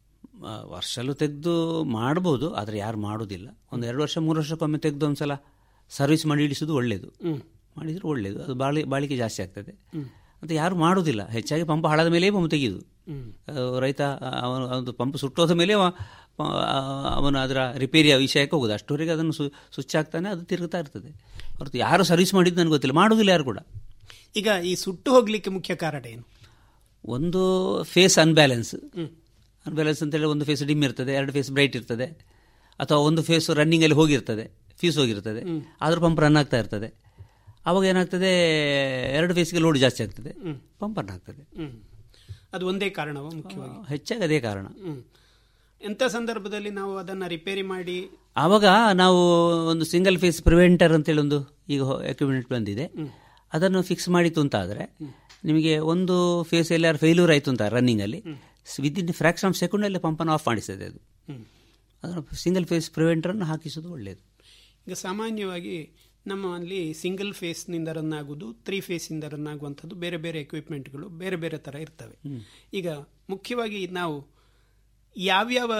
ಆ, ವರ್ಷಲ್ಲೂ ತೆಗೆದು ಮಾಡ್ಬೋದು ಆದರೆ ಯಾರು ಮಾಡೋದಿಲ್ಲ ಒಂದು ಎರಡು ವರ್ಷ ಮೂರು ವರ್ಷಕ್ಕೊಮ್ಮೆ ತೆಗೆದು ಒಂದ್ಸಲ ಸರ್ವಿಸ್ ಮಾಡಿ ಇಳಿಸೋದು ಒಳ್ಳೆಯದು ಮಾಡಿದರೆ ಒಳ್ಳೆಯದು ಅದು ಬಾಳಿ ಬಾಳಿಕೆ ಜಾಸ್ತಿ ಆಗ್ತದೆ ಅಂತ ಯಾರು ಮಾಡೋದಿಲ್ಲ ಹೆಚ್ಚಾಗಿ ಪಂಪ್ ಹಾಳಾದ ಮೇಲೆ ಪಂಪ್ ತೆಗೆಯುವುದು ಆ, ರೈತ ಅವನು ಒಂದು ಪಂಪ್ ಸುಟ್ಟೋದ ಮೇಲೆ ಅವ ಆ, ಅವನು ಅದರ ರಿಪೇರಿಯ ವಿಷಯಕ್ಕೆ ಹೋಗೋದು ಅಷ್ಟವರೆಗೆ ಅದನ್ನು ಸು ಸ್ವಿಚ್ ಆಗ್ತಾನೆ ಅದು ತಿರುಗ್ತಾ ಇರ್ತದೆ ಹೊರತು ಯಾರು ಸರ್ವಿಸ್ ಮಾಡಿದ್ದು ನನಗೆ ಗೊತ್ತಿಲ್ಲ ಮಾಡೋದಿಲ್ಲ ಯಾರು ಕೂಡ ಈಗ ಈ ಸುಟ್ಟು ಹೋಗ್ಲಿಕ್ಕೆ ಮುಖ್ಯ ಕಾರಣ ಏನು ಒಂದು ಫೇಸ್ ಅನ್ಬ್ಯಾಲೆನ್ಸ್ ಅನ್ಬ್ಯಾಲೆನ್ಸ್ ಅಂತೇಳಿ ಒಂದು ಫೇಸ್ ಡಿಮ್ ಇರ್ತದೆ ಎರಡು ಫೇಸ್ ಬ್ರೈಟ್ ಇರ್ತದೆ ಅಥವಾ ಒಂದು ಫೇಸ್ ರನ್ನಿಂಗಲ್ಲಿ ಹೋಗಿರ್ತದೆ ಫೀಸ್ ಹೋಗಿರ್ತದೆ ಆದರೂ ಪಂಪ್ ರನ್ ಆಗ್ತಾ ಇರ್ತದೆ ಆವಾಗ ಏನಾಗ್ತದೆ ಎರಡು ಫೇಸ್ಗೆ ಲೋಡ್ ಜಾಸ್ತಿ ಆಗ್ತದೆ ಪಂಪ್ ರನ್ ಆಗ್ತದೆ ಹ್ಮ್. ಅದು ಒಂದೇ ಕಾರಣವ ಮುಖ್ಯವಾಗಿ ಹೆಚ್ಚಾಗಿ ಅದೇ ಕಾರಣ ಹ್ಮ್. ಎಂಥ ಸಂದರ್ಭದಲ್ಲಿ ನಾವು ಅದನ್ನ ರಿಪೇರಿ ಮಾಡಿ ಆವಾಗ ನಾವು ಒಂದು ಸಿಂಗಲ್ ಫೇಸ್ ಪ್ರಿವೆಂಟರ್ ಅಂತೇಳಿ ಒಂದು ಈಗ ಎಕ್ವಿಪ್ಮೆಂಟ್ ಬಂದಿದೆ ಅದನ್ನು ಫಿಕ್ಸ್ ಮಾಡಿತು ಅಂತ ಆದರೆ ನಿಮಗೆ ಒಂದು ಫೇಸ್ ಎಲ್ಲಾರು ಫೇಲ್ಯೂರ್ ಆಯಿತು ಅಂತ ರನ್ನಿಂಗಲ್ಲಿ ವಿದಿನ್ ಫ್ರಾಕ್ಷನ್ ಆಫ್ ಸೆಕೆಂಡಲ್ಲಿ ಪಂಪನ್ನು ಆಫ್ ಮಾಡಿಸ್ತದೆ ಅದು ಹ್ಮ್. ಅದನ್ನು ಸಿಂಗಲ್ ಫೇಸ್ ಪ್ರಿವೆಂಟರನ್ನು ಹಾಕಿಸೋದು ಒಳ್ಳೆಯದು ಈಗ ಸಾಮಾನ್ಯವಾಗಿ ನಮ್ಮಲ್ಲಿ ಸಿಂಗಲ್ ಫೇಸ್ನಿಂದ ರನ್ ಆಗುವುದು ತ್ರೀ ಫೇಸಿಂದ ರನ್ ಆಗುವಂಥದ್ದು ಬೇರೆ ಬೇರೆ ಎಕ್ವಿಪ್ಮೆಂಟ್ಗಳು ಬೇರೆ ಬೇರೆ ಥರ ಇರ್ತವೆ ಈಗ ಮುಖ್ಯವಾಗಿ ನಾವು ಯಾವ್ಯಾವ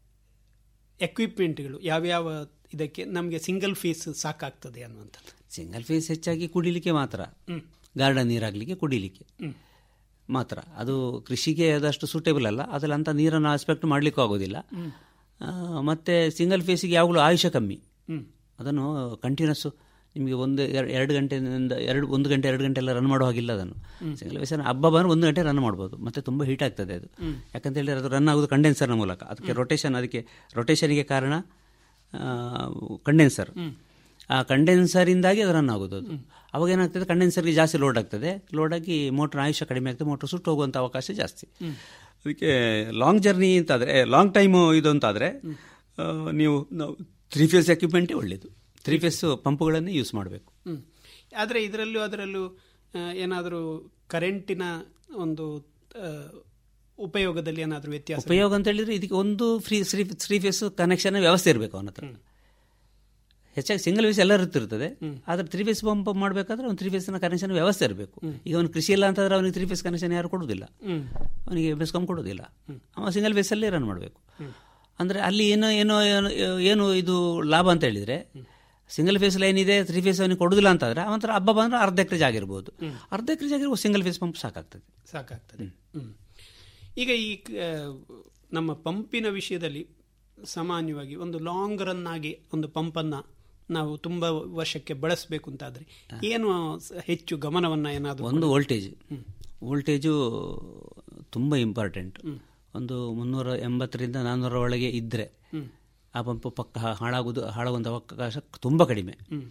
ಎಕ್ವಿಪ್ಮೆಂಟ್ಗಳು ಯಾವ್ಯಾವ ಇದಕ್ಕೆ ನಮಗೆ ಸಿಂಗಲ್ ಫೇಸ್ ಸಾಕಾಗ್ತದೆ ಅನ್ನುವಂಥದ್ದು ಸಿಂಗಲ್ ಫೇಸ್ ಹೆಚ್ಚಾಗಿ ಕುಡಿಲಿಕ್ಕೆ ಮಾತ್ರ ಗಾರ್ಡನ್ ನೀರಾಗಲಿಕ್ಕೆ ಕುಡಿಲಿಕ್ಕೆ ಮಾತ್ರ ಅದು ಕೃಷಿಗೆ ಅದಷ್ಟು ಸೂಟೇಬಲ್ ಅಲ್ಲ ಅದರಲ್ಲಿ ಅಂಥ ನೀರನ್ನು ಆಸ್ಪೆಕ್ಟ್ ಮಾಡಲಿಕ್ಕೂ ಆಗೋದಿಲ್ಲ ಆ, ಮತ್ತೆ ಸಿಂಗಲ್ ಫೇಸಿಗೆ ಯಾವಾಗಲೂ ಆಯುಷ್ಯ ಕಮ್ಮಿ ಅದನ್ನು ಕಂಟಿನ್ಯೂಸ್ ನಿಮಗೆ ಒಂದು ಎರ- ಎರಡು ಗಂಟೆಯಿಂದ ಎರಡು ಒಂದು ಗಂಟೆ ಎರಡು ಗಂಟೆ ಎಲ್ಲ ರನ್ ಮಾಡೋ ಹಾಗಿಲ್ಲ ಅದನ್ನು ಸಿಂಗಲ್ ಫೇಸನ್ನು ಹಬ್ಬ ಬಂದ್ರೆ ಒಂದು ಗಂಟೆ ರನ್ ಮಾಡ್ಬೋದು ಮತ್ತೆ ತುಂಬ ಹೀಟ್ ಆಗ್ತದೆ ಅದು ಯಾಕಂತ ಹೇಳಿದ್ರೆ ಅದು ರನ್ ಆಗೋದು ಕಂಡೆನ್ಸರ್ನ ಮೂಲಕ ಅದಕ್ಕೆ ರೊಟೇಷನ್ ಅದಕ್ಕೆ ರೊಟೇಷನ್ಗೆ ಕಾರಣ ಕಂಡೆನ್ಸರ್ ಆ ಕಂಡೆನ್ಸರಿಂದಾಗಿ ಅದು ರನ್ ಆಗೋದು ಅದು ಅವಾಗ ಏನಾಗ್ತದೆ ಕಂಡೆನ್ಸರ್ಗೆ ಜಾಸ್ತಿ ಲೋಡ್ ಆಗ್ತದೆ ಲೋಡ್ ಆಗಿ ಮೋಟ್ರ್ ಆಯುಷ್ಯ ಕಡಿಮೆ ಆಗ್ತದೆ ಮೋಟ್ರ್ ಸುಟ್ಟು ಹೋಗುವಂಥ ಅವಕಾಶ ಜಾಸ್ತಿ ಅದಕ್ಕೆ ಲಾಂಗ್ ಜರ್ನಿ ಅಂತಾದರೆ ಲಾಂಗ್ ಟೈಮು ಇದು ಅಂತಾದರೆ ನೀವು ನಾವು ತ್ರೀ ಫೇಸ್ ಎಕ್ವಿಪ್ಮೆಂಟೇ ಒಳ್ಳೆಯದು ತ್ರೀ ಫೇಸ್ ಪಂಪುಗಳನ್ನೇ ಯೂಸ್ ಮಾಡಬೇಕು ಹ್ಮ್. ಆದರೆ ಇದರಲ್ಲೂ ಅದರಲ್ಲೂ ಏನಾದರೂ ಕರೆಂಟಿನ ಒಂದು ಆ, ಉಪಯೋಗದಲ್ಲಿ ಏನಾದರೂ ವ್ಯತ್ಯಾಸ ಉಪಯೋಗ ಅಂತ ಹೇಳಿದ್ರೆ ಇದಕ್ಕೆ ಒಂದು free three three phase connection ವ್ಯವಸ್ಥೆ ಇರಬೇಕು ಅವನ ಹತ್ರ ಹೆಚ್ಚಾಗಿ ಸಿಂಗಲ್ ಫೇಸ್ ಎಲ್ಲ ಇರ್ತದೆ ಆದರೆ ತ್ರೀ ಫೇಸ್ ಪಂಪ್ ಮಾಡಬೇಕಾದ್ರೆ ಒಂದು ತ್ರೀ ಫೇಸ್ನ ಕನೆಕ್ಷನ್ ವ್ಯವಸ್ಥೆ ಇರಬೇಕು ಈಗ ಅವನು ಕೃಷಿ ಇಲ್ಲ ಅಂತಂದ್ರೆ ಅವನಿಗೆ ತ್ರೀ ಫೇಸ್ ಕನೆಕ್ಷನ್ ಯಾರು ಕೊಡೋದಿಲ್ಲ ಅವನಿಗೆ ಬೆಸ್ಕಾಂ ಕೊಡೋದಿಲ್ಲ ಅವ ಸಿಂಗಲ್ ಫೇಸಲ್ಲೇ ರನ್ ಮಾಡಬೇಕು ಅಂದರೆ ಅಲ್ಲಿ ಏನೋ ಏನೋ ಏನೋ ಏನು ಇದು ಲಾಭ ಅಂತ ಹೇಳಿದರೆ ಸಿಂಗಲ್ ಫೇಸ್ ಲೈನ್ ಇದೆ ತ್ರೀ ಫೇಸ್ ಅವನಿಗೆ ಕೊಡೋದಿಲ್ಲ ಅಂತಂದರೆ ಅವಂತರ ಹಬ್ಬ ಬಂದ್ರೆ ಅರ್ಧ ಎಕರೆ ಜಾಗ ಇರ್ಬೋದು ಅರ್ಧ ಎಕರೆ ಜಾಗ ಇರ್ಬೋದು ಸಿಂಗಲ್ ಫೇಸ್ ಪಂಪ್ ಸಾಕಾಗ್ತದೆ ಸಾಕಾಗ್ತದೆ ಹ್ಮ್. ಈಗ ಈ ಆ, ನಮ್ಮ ಪಂಪಿನ ವಿಷಯದಲ್ಲಿ ಸಾಮಾನ್ಯವಾಗಿ ಒಂದು ಲಾಂಗ್ ರನ್ ಆಗಿ ಒಂದು ಪಂಪನ್ನು ನಾವು ತುಂಬ ವರ್ಷಕ್ಕೆ ಬಳಸಬೇಕು ಅಂತಾದರೆ ಏನು ಸ- ಹೆಚ್ಚು ಗಮನವನ್ನು ಏನಾದರೂ ಒಂದು ವೋಲ್ಟೇಜ್ ವೋಲ್ಟೇಜು ತುಂಬ ಇಂಪಾರ್ಟೆಂಟ್ ಒಂದು ಮುನ್ನೂರ ಎಂಬತ್ತರಿಂದ ನಾನ್ನೂರ ಒಳಗೆ ಇದ್ದರೆ ಆ ಪಂಪು ಪಕ್ಕ ಹಾ- ಹಾಳಾಗೋದು ಹಾಳಾಗುವಂಥ ಅವಕಾಶ ತುಂಬ ಕಡಿಮೆ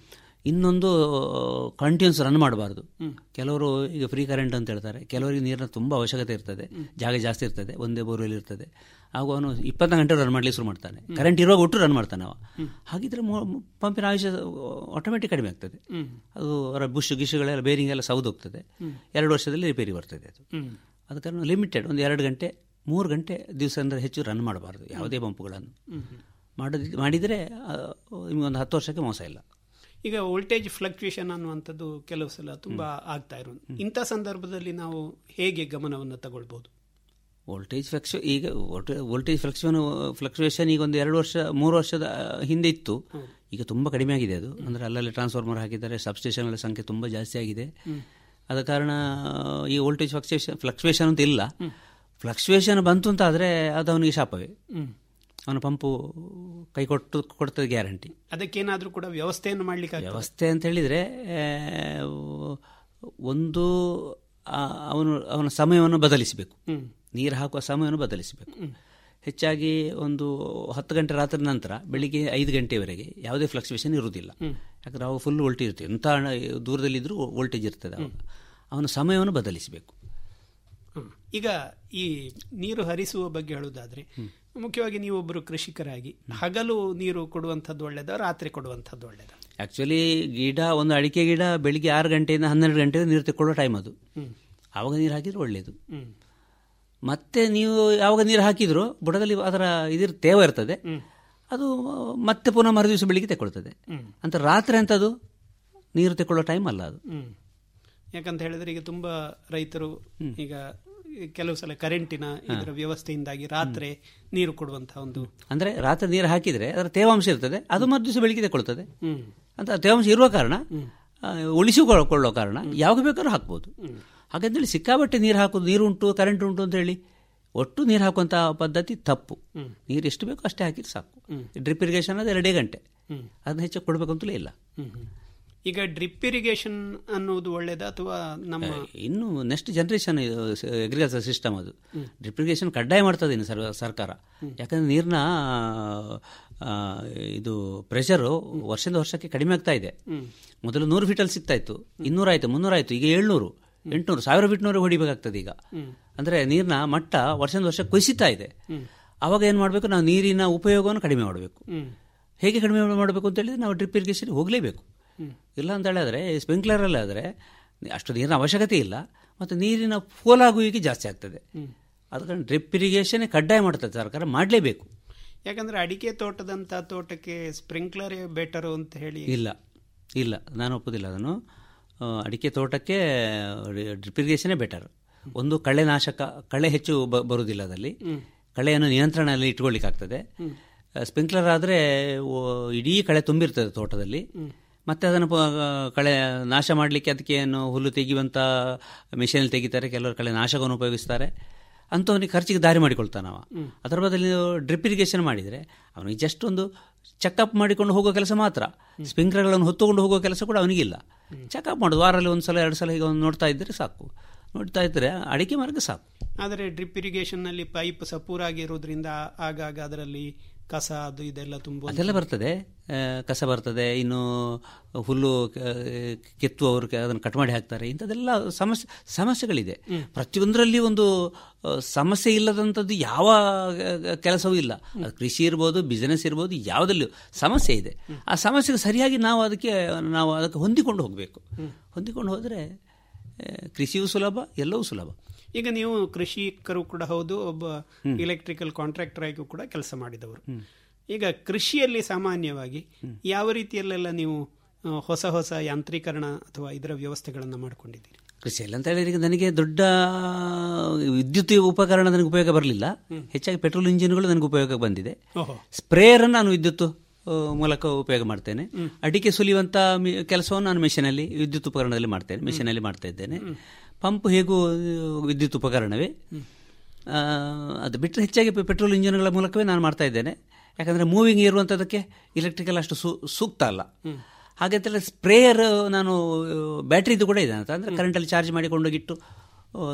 ಇನ್ನೊಂದು ಕಂಟಿನ್ಯೂಸ್ ರನ್ ಮಾಡಬಾರ್ದು ಕೆಲವರು ಈಗ ಫ್ರೀ ಕರೆಂಟ್ ಅಂತ ಹೇಳ್ತಾರೆ ಕೆಲವರಿಗೆ ನೀರಿನ ತುಂಬ ಅವಶ್ಯಕತೆ ಇರ್ತದೆ ಜಾಗ ಜಾಸ್ತಿ ಇರ್ತದೆ ಒಂದೇ ಬೋರ್ವೆಲ್ ಇರ್ತದೆ ಆಗ ಅವನು ಇಪ್ಪತ್ತು ಗಂಟೆ ರನ್ ಮಾಡಲಿಕ್ಕೆ ಶುರು ಮಾಡ್ತಾನೆ ಕರೆಂಟ್ ಇರುವಾಗ ಒಟ್ಟು ರನ್ ಮಾಡ್ತಾನೆ ಅವ ಹಾಗಿದ್ರೆ ಮೊ- ಪಂಪಿನ ಆಯುಷ್ಯ ಆಟೋಮೆಟಿಕ್ ಕಡಿಮೆ ಆಗ್ತದೆ ಅದು ಅವರ ಬುಷ್ ಗಿಶುಗಳೆಲ್ಲ ಬೇರಿಂಗ್ ಎಲ್ಲ ಸೌದು ಹೋಗ್ತದೆ ಎರಡು ವರ್ಷದಲ್ಲಿ ರಿಪೇರಿ ಬರ್ತದೆ ಅದು ಅದ ಕಾರಣ ಲಿಮಿಟೆಡ್ ಒಂದು ಎರಡು ಗಂಟೆ ಮೂರು ಗಂಟೆ ದಿವಸ ಅಂದರೆ ಹೆಚ್ಚು ರನ್ ಮಾಡಬಾರ್ದು ಯಾವುದೇ ಪಂಪುಗಳನ್ನು ಮಾಡದಿ ಮಾಡಿದರೆ ನಿಮಗೊಂದು ಹತ್ತು ವರ್ಷಕ್ಕೆ ಮೋಸ ಇಲ್ಲ ಈಗ ವೋಲ್ಟೇಜ್ ಫ್ಲಕ್ಚುಯೇಷನ್ ಅನ್ನುವಂಥದ್ದು ಕೆಲವು ಸಲ ತುಂಬಾ ಆಗ್ತಾ ಇರೋದು ಇಂಥ ಸಂದರ್ಭದಲ್ಲಿ ನಾವು ಹೇಗೆ ಗಮನವನ್ನು ತಗೊಳ್ಬಹುದು ವೋಲ್ಟೇಜ್ ಫ್ಲಕ್ಚು ಈಗ ವೋಲ್ಟೇಜ್ ಫ್ಲಕ್ಚುವನ್ ಫ್ಲಕ್ಚುಯೇಷನ್ ಈಗ ಒಂದು ಎರಡು ವರ್ಷ ಮೂರು ವರ್ಷದ ಹಿಂದೆ ಇತ್ತು ಈಗ ತುಂಬ ಕಡಿಮೆ ಆಗಿದೆ ಅದು ಅಂದರೆ ಅಲ್ಲಲ್ಲಿ ಟ್ರಾನ್ಸ್ಫಾರ್ಮರ್ ಹಾಕಿದ್ದಾರೆ ಸಬ್ಸ್ಟೇಷನ್ಗಳ ಸಂಖ್ಯೆ ತುಂಬ ಜಾಸ್ತಿ ಆಗಿದೆ ಆದ ಕಾರಣ ಈ ವೋಲ್ಟೇಜ್ ಫ್ಲಕ್ಚುಯೇಷನ್ ಫ್ಲಕ್ಚುಯೇಷನ್ ಅಂತ ಇಲ್ಲ ಫ್ಲಕ್ಚುಯೇಷನ್ ಬಂತು ಅಂತ ಆದರೆ ಅದು ಅವನಿಗೆ ಶಾಪವೇ ಅವನ ಪಂಪು ಕೈ ಕೊಟ್ಟು ಕೊಡ್ತದೆ ಗ್ಯಾರಂಟಿ ಅದಕ್ಕೇನಾದ್ರೂ ಕೂಡ ವ್ಯವಸ್ಥೆಯನ್ನು ಮಾಡ್ಲಿಕ್ಕೆ ಆಗ್ತದೆ ವ್ಯವಸ್ಥೆ ಅಂತ ಹೇಳಿದರೆ ಒಂದು ಆ, ಅವನು ಅವನ ಸಮಯವನ್ನು ಬದಲಿಸಬೇಕು ನೀರು ಹಾಕುವ ಸಮಯವನ್ನು ಬದಲಿಸಬೇಕು ಹೆಚ್ಚಾಗಿ ಒಂದು ಹತ್ತು ಗಂಟೆ ರಾತ್ರಿ ನಂತರ ಬೆಳಿಗ್ಗೆ ಐದು ಗಂಟೆವರೆಗೆ ಯಾವುದೇ ಫ್ಲಕ್ಚುಯೇಷನ್ ಇರುವುದಿಲ್ಲ ಯಾಕಂದ್ರೆ ಅವಾಗ ಫುಲ್ ವೋಲ್ಟೇಜ್ ಇರ್ತದೆ ಎಂಥ ಹಣ ದೂರದಲ್ಲಿದ್ದರೂ ವೋಲ್ಟೇಜ್ ಇರ್ತದೆ ಅವಾಗ ಅವನ ಸಮಯವನ್ನು ಬದಲಿಸಬೇಕು ಹ್ಮ್. ಈಗ ಈ ನೀರು ಹರಿಸುವ ಬಗ್ಗೆ ಹೇಳುವುದಾದ್ರೆ ಮುಖ್ಯವಾಗಿ ನೀವೊಬ್ಬರು ಕೃಷಿಕರಾಗಿ ಹಗಲು ನೀರು ಕೊಡುವಂಥದ್ದು ಒಳ್ಳೇದ ರಾತ್ರಿ ಕೊಡುವಂಥದ್ದು ಒಳ್ಳೇದ ಆ್ಯಕ್ಚುಲಿ ಗಿಡ ಒಂದು ಅಡಿಕೆ ಗಿಡ ಬೆಳಿಗ್ಗೆ ಆರು ಗಂಟೆಯಿಂದ ಹನ್ನೆರಡು ಗಂಟೆಗೆ ನೀರು ತೆಕ್ಕೊಳ್ಳೋ ಟೈಮ್ ಅದು ಆವಾಗ ನೀರು ಹಾಕಿದ್ರೆ ಒಳ್ಳೆಯದು ಮತ್ತೆ ನೀವು ಯಾವಾಗ ನೀರು ಹಾಕಿದ್ರು ಬುಡದಲ್ಲಿ ಅದರ ಇದಿರ್ ತೇವ ಇರ್ತದೆ ಅದು ಮತ್ತೆ ಪುನಃ ಮರುದಿವಸ ಬೆಳಿಗ್ಗೆ ತೆಕ್ಕೊಳ್ತದೆ ಅಂತ ರಾತ್ರಿ ಅಂತದು ನೀರು ತೆಕ್ಕೊಳ್ಳೋ ಟೈಮ್ ಅಲ್ಲ ಅದು ಹ್ಮ್ ಯಾಕಂತ ಹೇಳಿದ್ರೆ ಈಗ ತುಂಬಾ ರೈತರು ಈಗ ಕೆಲವು ಸಲ ಕರೆಂಟಿನ ಇದರ ವ್ಯವಸ್ಥೆಯಿಂದಾಗಿ ರಾತ್ರಿ ನೀರು ಕೊಡುವಂತಹ ಒಂದು ಅಂದ್ರೆ ರಾತ್ರಿ ನೀರು ಹಾಕಿದ್ರೆ ಅದರ ತೇವಾಂಶ ಇರ್ತದೆ ಅದು ಮರುದಿವಸ ಬೆಳಿಗ್ಗೆ ತೆಕ್ಕೊಳ್ತದೆ ಹ್ಮ್ ಅಂತ ತೇವಾಂಶ ಇರುವ ಕಾರಣ ಆ, ಉಳಿಸಿಕೊಳ್ಳೋ ಕಾರಣ ಯಾವಾಗ ಬೇಕಾದ್ರೂ ಹಾಕ್ಬೋದು ಹಾಗಂತೇಳಿ ಸಿಕ್ಕಾಬಟ್ಟೆ ನೀರು ಹಾಕೋದು ನೀರು ಉಂಟು ಕರೆಂಟ್ ಉಂಟು ಅಂತ ಹೇಳಿ ಒಟ್ಟು ನೀರು ಹಾಕುವಂಥ ಪದ್ಧತಿ ತಪ್ಪು ನೀರು ಎಷ್ಟು ಬೇಕೋ ಅಷ್ಟೇ ಹಾಕಿದ್ರೆ ಸಾಕು ಡ್ರಿಪ್ ಇರಿಗೇಷನ್ ಅದು ಎರಡೇ ಗಂಟೆ ಅದನ್ನ ಹೆಚ್ಚು ಕೊಡಬೇಕು ಅಂತಲೇ ಇಲ್ಲ ಹ್ಮ್ ಹ್ಮ್. ಈಗ ಡ್ರಿಪ್ ಇರಿಗೇಷನ್ ಅನ್ನುವುದು ಒಳ್ಳೇದ ಅಥವಾ ನಮ್ಮ ಇನ್ನು ನೆಕ್ಸ್ಟ್ ಜನರೇಷನ್ ಅಗ್ರಿಕಲ್ಚರ್ ಸಿಸ್ಟಮ್ ಅದು ಡ್ರಿಪ್ ಇರಿಗೇಷನ್ ಕಡ್ಡಾಯ ಮಾಡ್ತದೆ ಇನ್ನು ಸರ್ವ- ಸರ್ಕಾರ ಯಾಕಂದ್ರೆ ನೀರಿನ ಆ, ಇದು ಪ್ರೆಷರು ವರ್ಷದಿಂದ ವರ್ಷಕ್ಕೆ ಕಡಿಮೆ ಆಗ್ತಾ ಇದೆ ಮೊದಲು ನೂರು ಫೀಟಲ್ಲಿ ಸಿಗ್ತಾ ಇತ್ತು ಇನ್ನೂರಾಯ್ತು ಮುನ್ನೂರಾಯ್ತು ಈಗ ಏಳ್ನೂರು ಎಂಟುನೂರು ಸಾವಿರ ಫೀಟ್ನೂರು ಹೊಡಿಬೇಕಾಗ್ತದೆ ಈಗ ಅಂದ್ರೆ ನೀರಿನ ಮಟ್ಟ ವರ್ಷದಿಂದ ವರ್ಷ ಕುಸಿತಾ ಇದೆ ಅವಾಗ ಏನು ಮಾಡಬೇಕು ನಾವು ನೀರಿನ ಉಪಯೋಗವನ್ನು ಕಡಿಮೆ ಮಾಡಬೇಕು ಹೇಗೆ ಕಡಿಮೆ ಮಾಡಬೇಕು ಅಂತ ಹೇಳಿದ್ರೆ ನಾವು ಡ್ರಿಪ್ ಇರಿಗೇಷನ್ ಹೋಗಲೇಬೇಕು ಇಲ್ಲ ಅಂತ ಹೇಳಿದ್ರೆ ಸ್ಪ್ರಿಂಕ್ಲರಲ್ಲಿ ಆದರೆ ಅಷ್ಟು ನೀರಿನ ಅವಶ್ಯಕತೆ ಇಲ್ಲ ಮತ್ತು ನೀರಿನ ಪೋಲಾಗುವಿಕೆ ಜಾಸ್ತಿ ಆಗ್ತದೆ ಅದ ಕಾರಣ ಡ್ರಿಪ್ ಇರಿಗೇಷನ್ ಕಡ್ಡಾಯ ಮಾಡ್ತದೆ ಸರ್ಕಾರ ಮಾಡಲೇಬೇಕು ಯಾಕಂದ್ರೆ ಅಡಿಕೆ ತೋಟದಂತ ತೋಟಕ್ಕೆ ಸ್ಪ್ರಿಂಕ್ಲರ್ ಬೆಟರ್ ಅಂತ ಹೇಳಿ ಇಲ್ಲ ಇಲ್ಲ ನಾನು ಒಪ್ಪುದಿಲ್ಲ ಅದನ್ನು ಆ, ಅಡಿಕೆ ತೋಟಕ್ಕೆ ಡ್ರಿಪ್ ಇರಿಗೇಷನೇ ಬೆಟರ್ ಒಂದು ಕಳೆ ನಾಶಕ ಕಳೆ ಹೆಚ್ಚು ಬ- ಬರುವುದಿಲ್ಲ ಅದರಲ್ಲಿ ಕಳೆಯನ್ನು ನಿಯಂತ್ರಣದಲ್ಲಿ ಇಟ್ಕೊಳ್ಳಿಕ್ಕಾಗ್ತದೆ ಸ್ಪ್ರಿಂಕ್ಲರ್ ಆದರೆ ಇಡೀ ಕಳೆ ತುಂಬಿರ್ತದೆ ತೋಟದಲ್ಲಿ ಮತ್ತೆ ಅದನ್ನು ಪ- ಕಳೆ ನಾಶ ಮಾಡಲಿಕ್ಕೆ ಅದಕ್ಕೆ ಏನು ಹುಲ್ಲು ತೆಗೆಯುವಂಥ ಮಿಷಿನಲ್ಲಿ ತೆಗಿತಾರೆ ಕೆಲವರು ಕಳೆ ನಾಶಕವನ್ನು ಉಪಯೋಗಿಸ್ತಾರೆ ಅಂಥವನಿಗೆ ಖರ್ಚಿಗೆ ದಾರಿ ಮಾಡಿಕೊಳ್ತಾನೆ ಅವ ಅದರ ಬದಲು ಡ್ರಿಪ್ ಇರಿಗೇಷನ್ ಮಾಡಿದರೆ ಅವನಿಗೆ ಜಸ್ಟ್ ಒಂದು ಚೆಕಪ್ ಮಾಡಿಕೊಂಡು ಹೋಗೋ ಕೆಲಸ ಮಾತ್ರ ಸ್ಪ್ರಿಂಕ್ಲರ್ಗಳನ್ನು ಹೊತ್ತುಕೊಂಡು ಹೋಗೋ ಕೆಲಸ ಕೂಡ ಅವನಿಗಿಲ್ಲ ಚೆಕಪ್ ಮಾಡೋದು ವಾರಲ್ಲಿ ಒಂದು ಸಲ ಎರಡು ಸಲ ಈಗ ಒಂದು ನೋಡ್ತಾ ಇದ್ದರೆ ಸಾಕು ನೋಡ್ತಾ ಇದ್ದರೆ ಅಡಿಕೆ ಮರಕ್ಕೆ ಸಾಕು ಆದರೆ ಡ್ರಿಪ್ ಇರಿಗೇಷನ್ ನಲ್ಲಿ ಪೈಪ್ ಸಪೂರಾಗಿರೋದ್ರಿಂದ ಆಗಾಗ ಅದರಲ್ಲಿ ಕಸ ಅದು ಇದೆಲ್ಲ ತುಂಬ ಅದೆಲ್ಲ ಬರ್ತದೆ ಆ, ಕಸ ಬರ್ತದೆ ಇನ್ನು ಹುಲ್ಲು ಆ, ಕೆತ್ತುವವರು ಕೆ- ಅದನ್ನು ಕಟ್ ಮಾಡಿ ಹಾಕ್ತಾರೆ ಇಂಥದ್ದೆಲ್ಲ ಸಮಸ್ಯೆ ಸಮಸ್ಯೆಗಳಿದೆ ಪ್ರತಿಯೊಂದರಲ್ಲಿ ಒಂದು ಆ, ಸಮಸ್ಯೆ ಇಲ್ಲದಂಥದ್ದು ಯಾವ ಆ, ಕೆಲಸವೂ ಇಲ್ಲ ಅದು ಕೃಷಿ ಇರ್ಬೋದು ಬಿಸಿನೆಸ್ ಇರ್ಬೋದು ಯಾವುದಲ್ಲೂ ಸಮಸ್ಯೆ ಇದೆ ಆ ಸಮಸ್ಯೆಗೆ ಸರಿಯಾಗಿ ನಾವು ಅದಕ್ಕೆ ನಾವು ಅದಕ್ಕೆ ಹೊಂದಿಕೊಂಡು ಹೋಗಬೇಕು ಹೊಂದಿಕೊಂಡು ಹೋದರೆ ಆ, ಕೃಷಿಯೂ ಸುಲಭ ಎಲ್ಲವೂ ಸುಲಭ ಈಗ ನೀವು ಕೃಷಿಕರು ಕೂಡ ಹೌದು ಒಬ್ಬ ಇಲೆಕ್ಟ್ರಿಕಲ್ ಕಾಂಟ್ರಾಕ್ಟರ್ ಆಗಿ ಕೂಡ ಕೆಲಸ ಮಾಡಿದವರು ಈಗ ಕೃಷಿಯಲ್ಲಿ ಸಾಮಾನ್ಯವಾಗಿ ಯಾವ ರೀತಿಯಲ್ಲೆಲ್ಲ ನೀವು ಆ, ಹೊಸ ಹೊಸ ಯಾಂತ್ರೀಕರಣ ಅಥವಾ ಇದರ ವ್ಯವಸ್ಥೆಗಳನ್ನು ಮಾಡಿಕೊಂಡಿದ್ದೀರಿ ಕೃಷಿಯಲ್ಲಿ ಅಂತ ಹೇಳಿದ್ರೆ ಈಗ ನನಗೆ ದೊಡ್ಡ ವಿದ್ಯುತ್ ಉಪಕರಣ ನನಗೆ ಉಪಯೋಗ ಬರಲಿಲ್ಲ ಹೆಚ್ಚಾಗಿ ಪೆಟ್ರೋಲ್ ಇಂಜಿನ್ಗಳು ನನಗೆ ಉಪಯೋಗ ಬಂದಿದೆ ಓಹೋ ಸ್ಪ್ರೇಯರ್ ನಾನು ವಿದ್ಯುತ್ ಆ, ಮೂಲಕ ಉಪಯೋಗ ಮಾಡ್ತೇನೆ ಅಡಿಕೆ ಸುಲಿಯುವಂತ ಮಿ- ಕೆಲಸವನ್ನು ನಾನು ಮೆಷಿನಲ್ಲಿ ವಿದ್ಯುತ್ ಉಪಕರಣದಲ್ಲಿ ಮಾಡ್ತೇನೆ ಮೆಷಿನಲ್ಲಿ ಮಾಡ್ತಾ ಇದ್ದೇನೆ ಪಂಪ್ ಹೇಗೂ ಆ, ವಿದ್ಯುತ್ ಉಪಕರಣವೇ ಆ, ಅದು ಬಿಟ್ಟರೆ ಹೆಚ್ಚಾಗಿ ಪೆ- ಪೆಟ್ರೋಲ್ ಇಂಜಿನ್ಗಳ ಮೂಲಕವೇ ನಾನು ಮಾಡ್ತಾ ಇದ್ದೇನೆ ಯಾಕಂದರೆ ಮೂವಿಂಗ್ ಇರುವಂಥದ್ದಕ್ಕೆ ಇಲೆಕ್ಟ್ರಿಕಲ್ ಅಷ್ಟು ಸೂ ಸೂಕ್ತ ಅಲ್ಲ ಹಾಗಂತೇಳಿ ಸ್ಪ್ರೇಯರ್ ನಾನು ಬ್ಯಾಟ್ರಿದು ಕೂಡ ಇದೆ ಅಂತ ಅಂದರೆ ಕರೆಂಟಲ್ಲಿ ಚಾರ್ಜ್ ಮಾಡಿಕೊಂಡೋಗಿಟ್ಟು ಆ,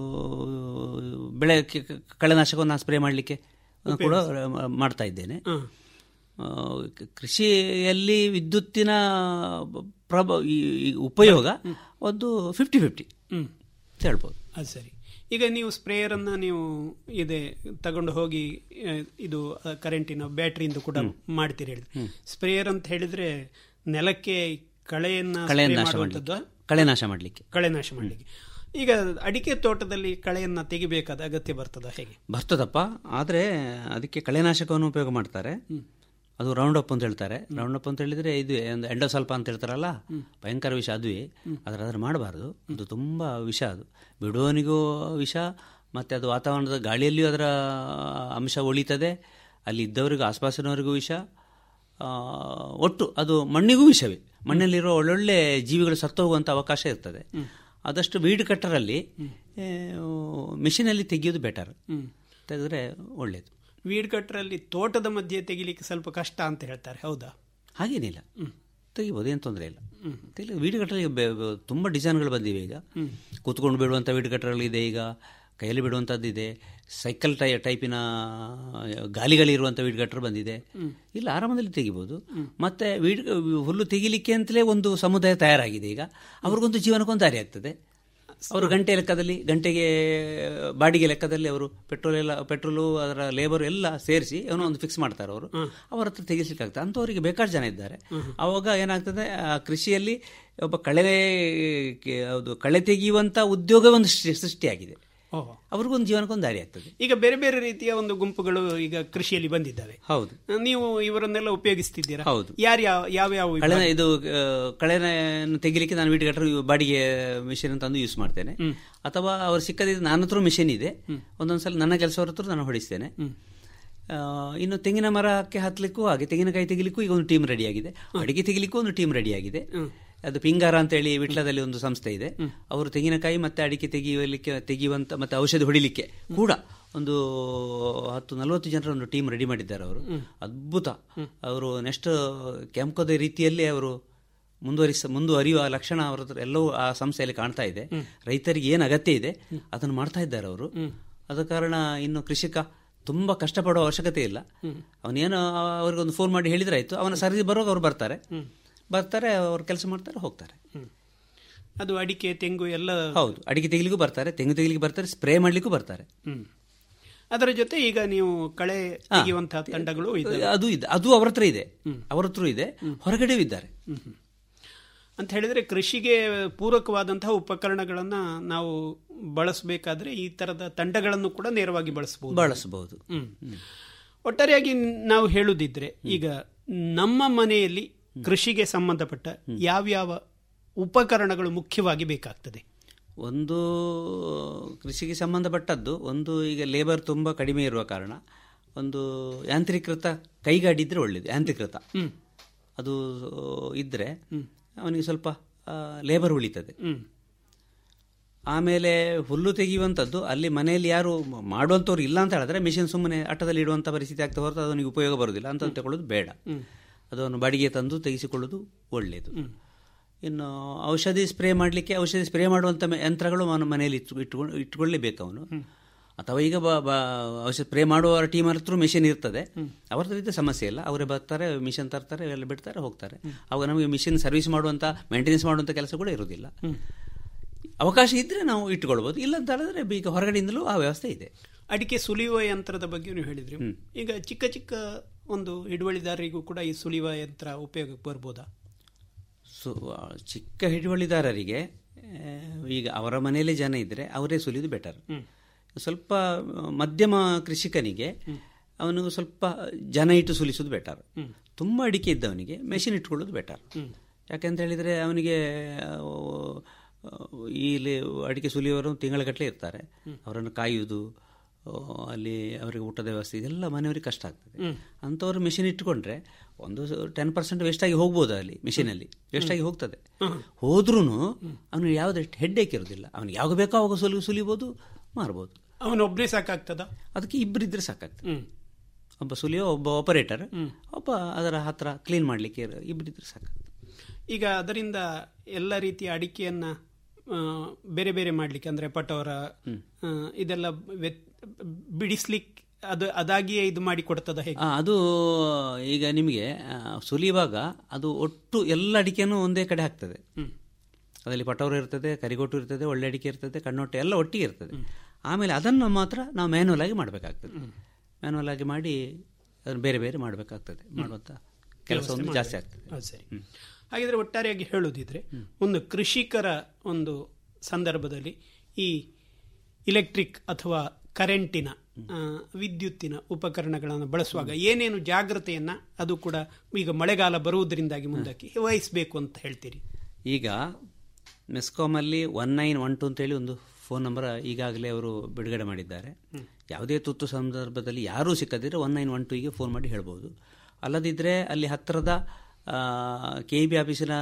ಬೆಳೆ ಕ- ಕ- ಕಳೆನಾಶಕವನ್ನು ನಾನು ಸ್ಪ್ರೇ ಮಾಡಲಿಕ್ಕೆ ಕೂಡ ಮಾಡ್ತಾ ಇದ್ದೇನೆ ಹ. ಆ, ಕ- ಕೃಷಿಯಲ್ಲಿ ವಿದ್ಯುತ್ತಿನ ಪ್ರಭ ಈ ಈ ಉಪಯೋಗ ಒಂದು ಫಿಫ್ಟಿ ಫಿಫ್ಟಿ ಹ್ಮ್ ಅಂತ ಹೇಳ್ಬೋದು ಅದು ಸರಿ ಈಗ ನೀವು ಸ್ಪ್ರೇಯರ್ ಅನ್ನ ನೀವು ಇದೆ ತಗೊಂಡು ಹೋಗಿ ಆ, ಇದು ಆ, ಕರೆಂಟಿನ ಬ್ಯಾಟ್ರಿಯಿಂದ ಕೂಡ ಮಾಡ್ತೀರಿ ಹೇಳಿದ್ರೆ ಸ್ಪ್ರೇಯರ್ ಅಂತ ಹೇಳಿದ್ರೆ ನೆಲಕ್ಕೆ ಕಳೆಯನ್ನ ಕಳೆಯನ್ನು spray ನಾಶ ಮಾಡುವಂಥದ್ದು ಮಾಡಲಿಕ್ಕೆ ಕಳೆ ನಾಶ ಮಾಡಲಿಕ್ಕೆ ಕಳೆ ನಾಶ ಮಾಡಲಿಕ್ಕೆ ಈಗ ಅಡಿಕೆ ತೋಟದಲ್ಲಿ ಕಳೆಯನ್ನ ತೆಗಿಬೇಕಾದ ಅಗತ್ಯ ಬರ್ತದ ಹೇಗೆ ಬರ್ತದಪ್ಪ ಆದರೆ ಅದಕ್ಕೆ ಕಳೆನಾಶಕವನ್ನು ಉಪಯೋಗ ಮಾಡ್ತಾರೆ ಅದು ರೌಂಡ್ ಅಪ್ ಅಂತ ಹೇಳ್ತಾರೆ ರೌಂಡ್ ಅಪ್ ಅಂತ ಹೇಳಿದ್ರೆ ಇದು ಒಂದು ಎಂಡೋಸಲ್ಪ ಅಂತ ಹೇಳ್ತಾರಲ್ಲ ಭಯಂಕರ ವಿಷ ಅದುವೇ ಆದರೆ ಅದನ್ನು ಮಾಡಬಾರ್ದು ಅದು ತುಂಬ ವಿಷ ಅದು ಬಿಡುವವನಿಗೂ ವಿಷ ಮತ್ತು ಅದು ವಾತಾವರಣದ ಗಾಳಿಯಲ್ಲಿಯೂ ಅದರ ಅಂಶ ಉಳಿತದೆ ಅಲ್ಲಿ ಇದ್ದವರಿಗೂ ಆಸ್ಪಾಸಿನವರಿಗೂ ವಿಷ ಆ, ಒಟ್ಟು ಅದು ಮಣ್ಣಿಗೂ ವಿಷವೇ ಮಣ್ಣಲ್ಲಿರೋ ಒಳ್ಳೊಳ್ಳೆ ಜೀವಿಗಳು ಸತ್ತು ಹೋಗುವಂಥ ಅವಕಾಶ ಇರ್ತದೆ ಆದಷ್ಟು ವೀಡ್ ಕಟ್ಟರಲ್ಲಿ ಮಿಷಿನಲ್ಲಿ ತೆಗೆಯೋದು ಬೆಟರ್ ತೆಗೆದ್ರೆ ಒಳ್ಳೆಯದು ವೀಡ್ ಕಟ್ರಲ್ಲಿ ತೋಟದ ಮಧ್ಯೆ ತೆಗಿಲಿಕ್ಕೆ ಸ್ವಲ್ಪ ಕಷ್ಟ ಅಂತ ಹೇಳ್ತಾರೆ ಹೌದಾ ಹಾಗೇನಿಲ್ಲ ತೆಗಿಬೋದು ಏನು ತೊಂದರೆ ಇಲ್ಲ ತೆಗಿ ವೀಡ್ ಕಟ್ಟರಲ್ಲಿ ಬೆ- ಬೆ- ತುಂಬ ಡಿಸೈನ್ಗಳು ಬಂದಿವೆ ಈಗ ಕೂತ್ಕೊಂಡು ಬಿಡುವಂಥ ವೀಡ್ ಕಟ್ಟರ್ಗಳಿದೆ ಈಗ ಕೈಯಲ್ಲಿ ಬಿಡುವಂಥದ್ದು ಇದೆ ಸೈಕಲ್ ಟೈ ಟೈಪಿನ ಗಾಲಿಗಳಿರುವಂಥ ವೀಡ್ ಕಟ್ಟರ್ ಬಂದಿದೆ ಇಲ್ಲ ಆರಾಮದಲ್ಲಿ ತೆಗಿಬೋದು ಮತ್ತೆ ವೀಡ್ ಹುಲ್ಲು ತೆಗಿಲಿಕ್ಕೆ ಅಂತಲೇ ಒಂದು ಸಮುದಾಯ ತಯಾರಾಗಿದೆ ಈಗ ಅವ್ರಿಗೊಂದು ಜೀವನಕ್ಕೊಂದು ದಾರಿ ಆಗ್ತದೆ ಅವರು ಗಂಟೆ ಲೆಕ್ಕದಲ್ಲಿ ಗಂಟೆಗೆ ಬಾಡಿಗೆ ಲೆಕ್ಕದಲ್ಲಿ ಅವರು ಪೆಟ್ರೋಲ್ ಎಲ್ಲ ಪೆಟ್ರೋಲು ಅದರ ಲೇಬರ್ ಎಲ್ಲ ಸೇರಿಸಿ ಏನೋ ಒಂದು ಫಿಕ್ಸ್ ಮಾಡ್ತಾರೆ ಅವರು ಅವರ ಹತ್ರ ತೆಗಿಸ್ಲಿಕ್ಕಾಗ್ತದೆ ಅಂಥವರಿಗೆ ಬೇಕಾದ ಜನ ಇದ್ದಾರೆ ಅವಾಗ ಏನಾಗ್ತದೆ ಆ ಕೃಷಿಯಲ್ಲಿ ಒಬ್ಬ ಕಳೆ ಅದು ಕಳೆ ತೆಗೆಯುವಂಥ ಉದ್ಯೋಗ ಒಂದು ಸೃಷ್ಟಿ- ಸೃಷ್ಟಿಯಾಗಿದೆ ಓಹೋ ಅವ್ರಿಗೊಂದು ಜೀವನಕ್ಕೊಂದು ದಾರಿ ಆಗ್ತದೆ ಈಗ ಬೇರೆ ಬೇರೆ ರೀತಿಯ ಒಂದು ಗುಂಪುಗಳು ಈಗ ಕೃಷಿಯಲ್ಲಿ ಬಂದಿದ್ದಾವೆ ಹೌದು ನೀವು ಇವರನ್ನೆಲ್ಲ ಉಪಯೋಗಿಸ್ತಿದ್ದೀರಾ ಹೌದು. ಯಾರು ಯಾವ ಯಾವ ಯಾವ ಕಳೆ ಇದು ಆ, ಕಳೆನ ತೆಗಿಲಿಕ್ಕೆ ನಾನು ವೀಟ್ ಗಟ್ಟರ್ ಬಾಡಿಗೆ ಮಿಷಿನ್ ತಂದು ಯೂಸ್ ಮಾಡ್ತೇನೆ ಅಥವಾ ಅವ್ರು ಸಿಕ್ಕದಿದ್ದು ನನ್ನ ಹತ್ರ ಮಿಷಿನ್ ಇದೆ ಒಂದೊಂದ್ಸಲ ನನ್ನ ಕೆಲಸವ್ರ ಹತ್ರ ನಾನು ಹೊಡಿಸ್ತೇನೆ ಆ, ಇನ್ನು ತೆಂಗಿನ ಮರಕ್ಕೆ ಹತ್ತಲಿಕ್ಕೂ ಹಾಗೆ ತೆಂಗಿನಕಾಯಿ ತೆಗಿಲಿಕ್ಕೂ ಈಗ ಒಂದು ಟೀಮ್ ರೆಡಿ ಆಗಿದೆ ಅಡಿಕೆ ತೆಗಿಲಿಕ್ಕೂ ಒಂದು ಟೀಮ್ ರೆಡಿ ಆಗಿದೆ ಅದು ಪಿಂಗಾರ ಅಂತೇಳಿ ವಿಟ್ಲದಲ್ಲಿ ಒಂದು ಸಂಸ್ಥೆ ಇದೆ ಅವರು ತೆಂಗಿನಕಾಯಿ ಮತ್ತೆ ಅಡಿಕೆ ತೆಗೆಯಲಿಕ್ಕೆ ತೆಗೆಯುವಂತ ಮತ್ತೆ ಔಷಧಿ ಹೊಡಿಲಿಕ್ಕೆ ಕೂಡ ಒಂದು ಹತ್ತು ನಲವತ್ತು ಜನರ ಒಂದು ಟೀಮ್ ರೆಡಿ ಮಾಡಿದ್ದಾರೆ ಅವರು ಅದ್ಭುತ ಅವರು ನೆಕ್ಸ್ಟ್ ಕೆಂಪದ ರೀತಿಯಲ್ಲೇ ಅವರು ಮುಂದುವರಿಸ ಮುಂದುವರಿಯುವ ಲಕ್ಷಣ ಅವರ ಹತ್ರ ಎಲ್ಲವೂ ಆ ಸಂಸ್ಥೆಯಲ್ಲಿ ಕಾಣ್ತಾ ಇದೆ ರೈತರಿಗೆ ಏನು ಅಗತ್ಯ ಇದೆ ಅದನ್ನು ಮಾಡ್ತಾ ಇದ್ದಾರೆ ಅವರು ಆದ ಕಾರಣ ಇನ್ನು ಕೃಷಿಕ ತುಂಬಾ ಕಷ್ಟಪಡುವ ಅವಶ್ಯಕತೆ ಇಲ್ಲ ಅವನೇನು ಅವ್ರಿಗೊಂದು ಫೋನ್ ಮಾಡಿ ಹೇಳಿದ್ರೆ ಆಯ್ತು ಅವನ ಸರದಿ ಬರುವಾಗ ಅವ್ರು ಬರ್ತಾರೆ ಬರ್ತಾರೆ ಅವ್ರು ಕೆಲಸ ಮಾಡ್ತಾರೆ ಹೋಗ್ತಾರೆ ಅದು ಅಡಿಕೆ ತೆಂಗು ಎಲ್ಲ ಹೌದು ಅಡಿಕೆ ತೆಗಿಲಿಕ್ಕೂ ಬರ್ತಾರೆ ತೆಂಗು ತೆಗಿಲಿಕ್ಕೆ ಬರ್ತಾರೆ ಸ್ಪ್ರೇ ಮಾಡ್ಲಿಕ್ಕೂ ಬರ್ತಾರೆ ಹ್ಮ್. ಅದರ ಜೊತೆ ಈಗ ನೀವು ಕಳೆ ತೆಗೆಯುವಂತಹ ತಂಡಗಳು ಇದ್ದಾವೆ ಅದು ಇದೆ ಅದು ಅವರ ಹತ್ರ ಇದೆ ಅವರ ಹತ್ರ ಇದೆ ಹೊರಗಡೆಯೂ ಇದ್ದಾರೆ ಅಂತ ಹೇಳಿದ್ರೆ ಕೃಷಿಗೆ ಪೂರಕವಾದಂತಹ ಉಪಕರಣಗಳನ್ನ ನಾವು ಬಳಸಬೇಕಾದ್ರೆ ಈ ತರದ ತಂಡಗಳನ್ನು ಕೂಡ ನೇರವಾಗಿ ಬಳಸಬಹುದು ಬಳಸಬಹುದು ಹ್ಮ್. ಒಟ್ಟಾರೆಯಾಗಿ ನಾವು ಹೇಳುದಿದ್ರೆ ಈಗ ನಮ್ಮ ಮನೆಯಲ್ಲಿ ಕೃಷಿಗೆ ಸಂಬಂಧಪಟ್ಟ ಯಾವ್ಯಾವ ಉಪಕರಣಗಳು ಮುಖ್ಯವಾಗಿ ಬೇಕಾಗ್ತದೆ ಒಂದು ಕೃಷಿಗೆ ಸಂಬಂಧಪಟ್ಟದ್ದು ಒಂದು ಈಗ ಲೇಬರ್ ತುಂಬ ಕಡಿಮೆ ಇರುವ ಕಾರಣ ಒಂದು ಯಾಂತ್ರೀಕೃತ ಕೈಗಾಡಿ ಇದ್ರೆ ಒಳ್ಳೇದು ಯಾಂತ್ರೀಕೃತ ಅದು ಇದ್ರೆ ಅವನಿಗೆ ಸ್ವಲ್ಪ ಲೇಬರ್ ಉಳಿತದೆ ಆಮೇಲೆ ಹುಲ್ಲು ತೆಗೆಯುವಂಥದ್ದು ಅಲ್ಲಿ ಮನೆಯಲ್ಲಿ ಯಾರು ಮಾಡುವಂಥವ್ರು ಇಲ್ಲ ಅಂತ ಹೇಳಿದ್ರೆ ಮಿಷಿನ್ ಸುಮ್ಮನೆ ಅಟ್ಟದಲ್ಲಿ ಇಡುವಂಥ ಪರಿಸ್ಥಿತಿ ಆಗ್ತಾ ಹೊರತು ಅದನಿಗೆ ಉಪಯೋಗ ಬರೋದಿಲ್ಲ ಅಂತ ತಗೊಳ್ಳೋದು ಬೇಡ ಅದನ್ನು ಬಾಡಿಗೆ ತಂದು ತೆಗೆಸಿಕೊಳ್ಳೋದು ಒಳ್ಳೆಯದು ಇನ್ನು ಔಷಧಿ ಸ್ಪ್ರೇ ಮಾಡಲಿಕ್ಕೆ ಔಷಧಿ ಸ್ಪ್ರೇ ಮಾಡುವಂಥ ಮೆ- ಯಂತ್ರಗಳು ಅವನ ಮನೆಯಲ್ಲಿ ಇಟ್ಟು ಇಟ್ಕೊಂಡು ಇಟ್ಕೊಳ್ಳೇಬೇಕು ಅವನು ಅಥವಾ ಈಗ ಬ ಬ- ಔಷಧ ಸ್ಪ್ರೇ ಮಾಡುವ ಟೀಮ್ ಹತ್ರ ಮಿಷಿನ್ ಇರ್ತದೆ ಅವ್ರ ಹತ್ರ ಇದ್ದ ಸಮಸ್ಯೆ ಇಲ್ಲ ಅವರೇ ಬರ್ತಾರೆ ಮಿಷನ್ ತರ್ತಾರೆ ಎಲ್ಲ ಬಿಡ್ತಾರೆ ಹೋಗ್ತಾರೆ ಅವಾಗ ನಮಗೆ ಮಿಷಿನ್ ಸರ್ವಿಸ್ ಮಾಡುವಂಥ ಮೇಂಟೆನೆನ್ಸ್ ಮಾಡುವಂಥ ಕೆಲಸ ಕೂಡ ಇರೋದಿಲ್ಲ ಅವಕಾಶ ಇದ್ರೆ ನಾವು ಇಟ್ಕೊಳ್ಬೋದು ಇಲ್ಲ ಅಂತ ಹೇಳಿದ್ರೆ ಈಗ ಹೊರಗಡೆಯಿಂದಲೂ ಆ ವ್ಯವಸ್ಥೆ ಇದೆ ಅಡಿಕೆ ಸುಲಿಯುವ ಯಂತ್ರದ ಬಗ್ಗೆ ನೀವು ಹೇಳಿದ್ರಿ ಈಗ ಚಿಕ್ಕ ಚಿಕ್ಕ ಒಂದು ಹಿಡುವಳಿದಾರರಿಗೂ ಕೂಡ ಈ ಸುಲಿಯುವ ಯಂತ್ರ ಉಪಯೋಗಕ್ಕೆ ಬರ್ಬೋದಾ ಸೊ ಆ, ಚಿಕ್ಕ ಹಿಡುವಳಿದಾರರಿಗೆ ಆ, ಈಗ ಅವರ ಮನೆಯಲ್ಲಿ ಜನ ಇದ್ದರೆ ಅವರೇ ಸುಲಿದು ಬೆಟರ್ ಸ್ವಲ್ಪ ಆ, ಮಧ್ಯಮ ಕೃಷಿಕನಿಗೆ ಅವನು ಸ್ವಲ್ಪ ಜನ ಇಟ್ಟು ಸುಲಿಸೋದು ಬೆಟರ್ ತುಂಬ ಅಡಿಕೆ ಇದ್ದವನಿಗೆ ಮೆಷಿನ್ ಇಟ್ಕೊಳ್ಳೋದು ಬೆಟರ್ ಯಾಕೆಂತ ಹೇಳಿದರೆ ಅವನಿಗೆ ಆ, ಆ, ಇಲ್ಲಿ ಅಡಿಕೆ ಸುಲಿಯುವವರು ತಿಂಗಳಗಟ್ಟಲೆ ಇರ್ತಾರೆ ಅವರನ್ನು ಕಾಯುವುದು ಆ, ಅಲ್ಲಿ ಅವರಿಗೆ ಊಟದ ವ್ಯವಸ್ಥೆ ಇದೆಲ್ಲ ಮನೆಯವರಿಗೆ ಕಷ್ಟ ಆಗ್ತದೆ ಅಂಥವ್ರು ಮೆಷಿನ್ ಇಟ್ಕೊಂಡ್ರೆ ಒಂದು ಟೆನ್ ಪರ್ಸೆಂಟ್ ವೇಸ್ಟ್ ಆಗಿ ಹೋಗ್ಬೋದು ಅಲ್ಲಿ ಮಿಷಿನಲ್ಲಿ ವೇಸ್ಟ್ ಆಗಿ ಹೋಗ್ತದೆ ಹೋದ್ರೂ ಅವನಿಗೆ ಯಾವುದೇ ಹೆಡ್ ಇರೋದಿಲ್ಲ ಅವನಿಗೆ ಯಾವಾಗ ಬೇಕೋ ಅವಾಗ ಸುಲಿ ಸುಲಿಬೋದು ಮಾರ್ಬೋದು ಅವನೊಬ್ಬನೇ ಸಾಕಾಗ್ತದ ಅದಕ್ಕೆ ಇಬ್ಬರಿದ್ರೆ ಸಾಕಾಗ್ತದೆ ಹ್ಮ್ ಒಬ್ಬ ಸುಲಿಯೋ ಒಬ್ಬ ಆಪರೇಟರ್ ಒಬ್ಬ ಅದರ ಹತ್ರ ಕ್ಲೀನ್ ಮಾಡಲಿಕ್ಕೆ ಇಬ್ಬರಿದ್ರೆ ಸಾಕಾಗ್ತದೆ ಈಗ ಅದರಿಂದ ಎಲ್ಲ ರೀತಿಯ ಅಡಿಕೆಯನ್ನ ಆ, ಬೇರೆ ಬೇರೆ ಮಾಡ್ಲಿಕ್ಕೆ ಅಂದ್ರೆ ಪಟೋರ ಆ, ಇದೆಲ್ಲ ವ್ಯತ್- ಬಿಡಿಸ್ಲಿಕ್ಕೆ ಅದು ಅದಾಗಿಯೇ ಇದು ಮಾಡಿ ಕೊಡ್ತದ ಹೇಗೆ ಆ, ಅದು ಈಗ ನಿಮಗೆ ಆ, ಸುಲಿಯುವಾಗ ಅದು ಒಟ್ಟು ಎಲ್ಲ ಅಡಿಕೆನೂ ಒಂದೇ ಕಡೆ ಹಾಕ್ತದೆ ಅದರಲ್ಲಿ ಪಟೋರ ಇರ್ತದೆ ಕರಿಗೋಟು ಇರ್ತದೆ ಒಳ್ಳೆ ಅಡಿಕೆ ಇರ್ತದೆ ಕಣ್ಣೊಟ್ಟೆ ಎಲ್ಲ ಒಟ್ಟಿಗೆ ಇರ್ತದೆ ಆಮೇಲೆ ಅದನ್ನು ಮಾತ್ರ ನಾವು ಮ್ಯಾನುವಲ್ ಆಗಿ ಮಾಡಬೇಕಾಗ್ತದೆ ಮ್ಯಾನುವಲ್ ಆಗಿ ಮಾಡಿ ಅದನ್ನು ಬೇರೆ ಬೇರೆ ಮಾಡಬೇಕಾಗ್ತದೆ ಮಾಡುವಂಥ ಕೆಲಸ ಒಂದು ಜಾಸ್ತಿ ಆಗ್ತದೆ ಅದು ಸರಿ ಹಾಗಿದ್ರೆ ಒಟ್ಟಾರೆಯಾಗಿ ಹೇಳುವುದಿದ್ರೆ ಒಂದು ಕೃಷಿಕರ ಒಂದು ಸಂದರ್ಭದಲ್ಲಿ ಈ ಇಲೆಕ್ಟ್ರಿಕ್ ಅಥವಾ ಕರೆಂಟಿನ ಆ, ವಿದ್ಯುತ್ತಿನ ಉಪಕರಣಗಳನ್ನು ಬಳಸುವಾಗ ಏನೇನು ಜಾಗ್ರತೆಯನ್ನ ಅದು ಕೂಡ ಈಗ ಮಳೆಗಾಲ ಬರುವುದರಿಂದಾಗಿ ಮುಂದಕ್ಕೆ ವಹಿಸಬೇಕು ಅಂತ ಹೇಳ್ತೀರಿ ಈಗ ಮೆಸ್ಕಾಮಲ್ಲಿ ಒನ್ ನೈನ್ ಒನ್ ಟು ಅಂತೇಳಿ ಒಂದು ಫೋನ್ ನಂಬರ್ ಈಗಾಗಲೇ ಅವರು ಬಿಡುಗಡೆ ಮಾಡಿದ್ದಾರೆ ಯಾವುದೇ ತುರ್ತು ಸಂದರ್ಭದಲ್ಲಿ ಯಾರೂ ಸಿಕ್ಕದಿದ್ರೆ ಒನ್ ನೈನ್ ಒನ್ ಟೂಗೆ ಫೋನ್ ಮಾಡಿ ಹೇಳ್ಬೋದು ಅಲ್ಲದಿದ್ದರೆ ಅಲ್ಲಿ ಹತ್ತಿರದ ಕೆ ಬಿ ಆಫೀಸಿನ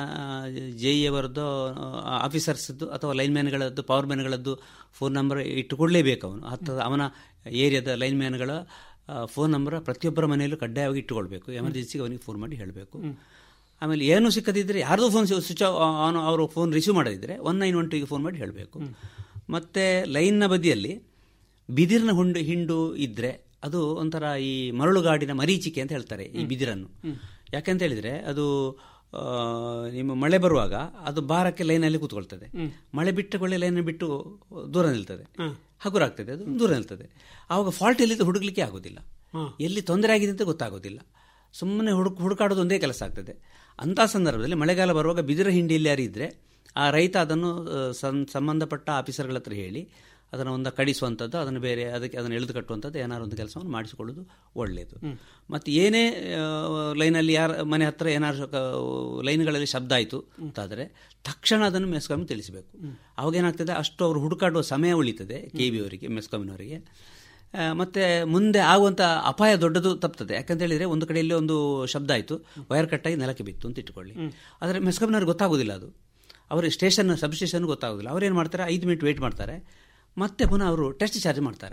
ಜೆ ಇ ಅವರದ್ದು ಆಫೀಸರ್ಸ್ದು ಅಥವಾ ಲೈನ್ಮ್ಯಾನ್ಗಳದ್ದು ಪವರ್ ಮ್ಯಾನ್ಗಳದ್ದು ಫೋನ್ ನಂಬರ್ ಇಟ್ಟುಕೊಳ್ಳೇಬೇಕು ಅವನು ಹತ್ತಿರದ ಅವನ ಏರಿಯಾದ ಲೈನ್ಮ್ಯಾನ್ಗಳ ಫೋನ್ ನಂಬರ್ ಪ್ರತಿಯೊಬ್ಬರ ಮನೆಯಲ್ಲೂ ಕಡ್ಡಾಯವಾಗಿ ಇಟ್ಟುಕೊಳ್ಬೇಕು ಎಮರ್ಜೆನ್ಸಿಗೆ ಅವನಿಗೆ ಫೋನ್ ಮಾಡಿ ಹೇಳಬೇಕು ಆಮೇಲೆ ಏನು ಸಿಕ್ಕದಿದ್ದರೆ ಯಾರ್ದು ಫೋನ್ ಸ್ವಿಚ್ ಆನ್ ಅವರು ಫೋನ್ ರಿಸೀವ್ ಮಾಡದಿದ್ದರೆ ಒನ್ ನೈನ್ ಒನ್ ಟೂಗೆ ಫೋನ್ ಮಾಡಿ ಹೇಳಬೇಕು ಮತ್ತು ಲೈನ್ನ ಬದಿಯಲ್ಲಿ ಬಿದಿರಿನ ಹುಂಡು ಹಿಂಡು ಇದ್ದರೆ ಅದು ಒಂಥರ ಈ ಮರಳುಗಾಡಿನ ಮರೀಚಿಕೆ ಅಂತ ಹೇಳ್ತಾರೆ ಈ ಬಿದಿರನ್ನು ಯಾಕೆಂತ ಹೇಳಿದರೆ ಅದು ಆ, ನಿಮ್ಮ ಮಳೆ ಬರುವಾಗ ಅದು ಭಾರಕ್ಕೆ ಲೈನಲ್ಲಿ ಕೂತ್ಕೊಳ್ತದೆ ಮಳೆ ಬಿಟ್ಟ ಕೊಳ್ಳೆ ಲೈನ್ ಬಿಟ್ಟು ದೂರ ನಿಲ್ತದೆ ಹಗುರ ಆಗ್ತದೆ ಅದು ದೂರ ನಿಲ್ತದೆ ಆವಾಗ ಫಾಲ್ಟ್ ಎಲ್ಲಿದ್ದು ಹುಡುಕ್ಲಿಕ್ಕೆ ಆಗೋದಿಲ್ಲ ಎಲ್ಲಿ ತೊಂದರೆ ಆಗಿದೆ ಅಂತ ಗೊತ್ತಾಗೋದಿಲ್ಲ ಸುಮ್ಮನೆ ಹುಡುಕ್ ಹುಡುಕಾಡೋದು ಒಂದೇ ಕೆಲಸ ಆಗ್ತದೆ ಅಂಥ ಸಂದರ್ಭದಲ್ಲಿ ಮಳೆಗಾಲ ಬರುವಾಗ ಬಿದಿರ ಹಿಂಡಿಯಲ್ಲಿ ಯಾರು ಇದ್ದರೆ ಆ ರೈತ ಅದನ್ನು ಆ, ಸಂ ಸಂಬಂಧಪಟ್ಟ ಆಫೀಸರ್ಗಳ ಹತ್ರ ಹೇಳಿ ಅದನ್ನು ಒಂದು ಕಡಿಸುವಂಥದ್ದು ಅದನ್ನು ಬೇರೆ ಅದಕ್ಕೆ ಅದನ್ನು ಎಳೆದು ಕಟ್ಟುವಂಥದ್ದು ಏನಾದ್ರು ಒಂದು ಕೆಲಸವನ್ನು ಮಾಡಿಸಿಕೊಳ್ಳೋದು ಒಳ್ಳೆಯದು ಮತ್ತು ಏನೇ ಆ, ಲೈನಲ್ಲಿ ಯಾರ ಮನೆ ಹತ್ರ ಏನಾದ್ರು ಕ- ಲೈನ್ಗಳಲ್ಲಿ ಶಬ್ದ ಆಯಿತು ಅಂತಾದರೆ ತಕ್ಷಣ ಅದನ್ನು ಮೆಸ್ಕಾಮ್ ತಿಳಿಸಬೇಕು ಅವಾಗ ಏನಾಗ್ತದೆ ಅಷ್ಟು ಅವರು ಹುಡುಕಾಡುವ ಸಮಯ ಉಳಿತದೆ ಕೆ ಬಿ ಅವರಿಗೆ ಮೆಸ್ಕಾಮಿನವರಿಗೆ ಆ, ಮತ್ತೆ ಮುಂದೆ ಆಗುವಂಥ ಅಪಾಯ ದೊಡ್ಡದು ತಪ್ತದೆ ಯಾಕಂತ ಹೇಳಿದ್ರೆ ಒಂದು ಕಡೆಯಲ್ಲಿ ಒಂದು ಶಬ್ದ ಆಯಿತು ವೈರ್ ಕಟ್ಟಾಗಿ ನೆಲಕ್ಕೆ ಬಿತ್ತು ಅಂತ ಇಟ್ಟುಕೊಳ್ಳಿ ಆದರೆ ಮೆಸ್ಕಬ್ನವ್ರಿಗೆ ಗೊತ್ತಾಗೋದಿಲ್ಲ ಅದು ಅವ್ರಿಗೆ ಸ್ಟೇಷನ್ ಸಬ್ ಸ್ಟೇಷನ್ ಗೊತ್ತಾಗೋದಿಲ್ಲ ಅವ್ರು ಏನು ಮಾಡ್ತಾರೆ ಐದು ಮಿನಿಟ್ ವೇಟ್ ಮಾಡ್ತಾರೆ ಮತ್ತೆ ಪುನಃ ಅವರು ಟೆಸ್ಟ್ ಚಾರ್ಜ್ ಮಾಡ್ತಾರೆ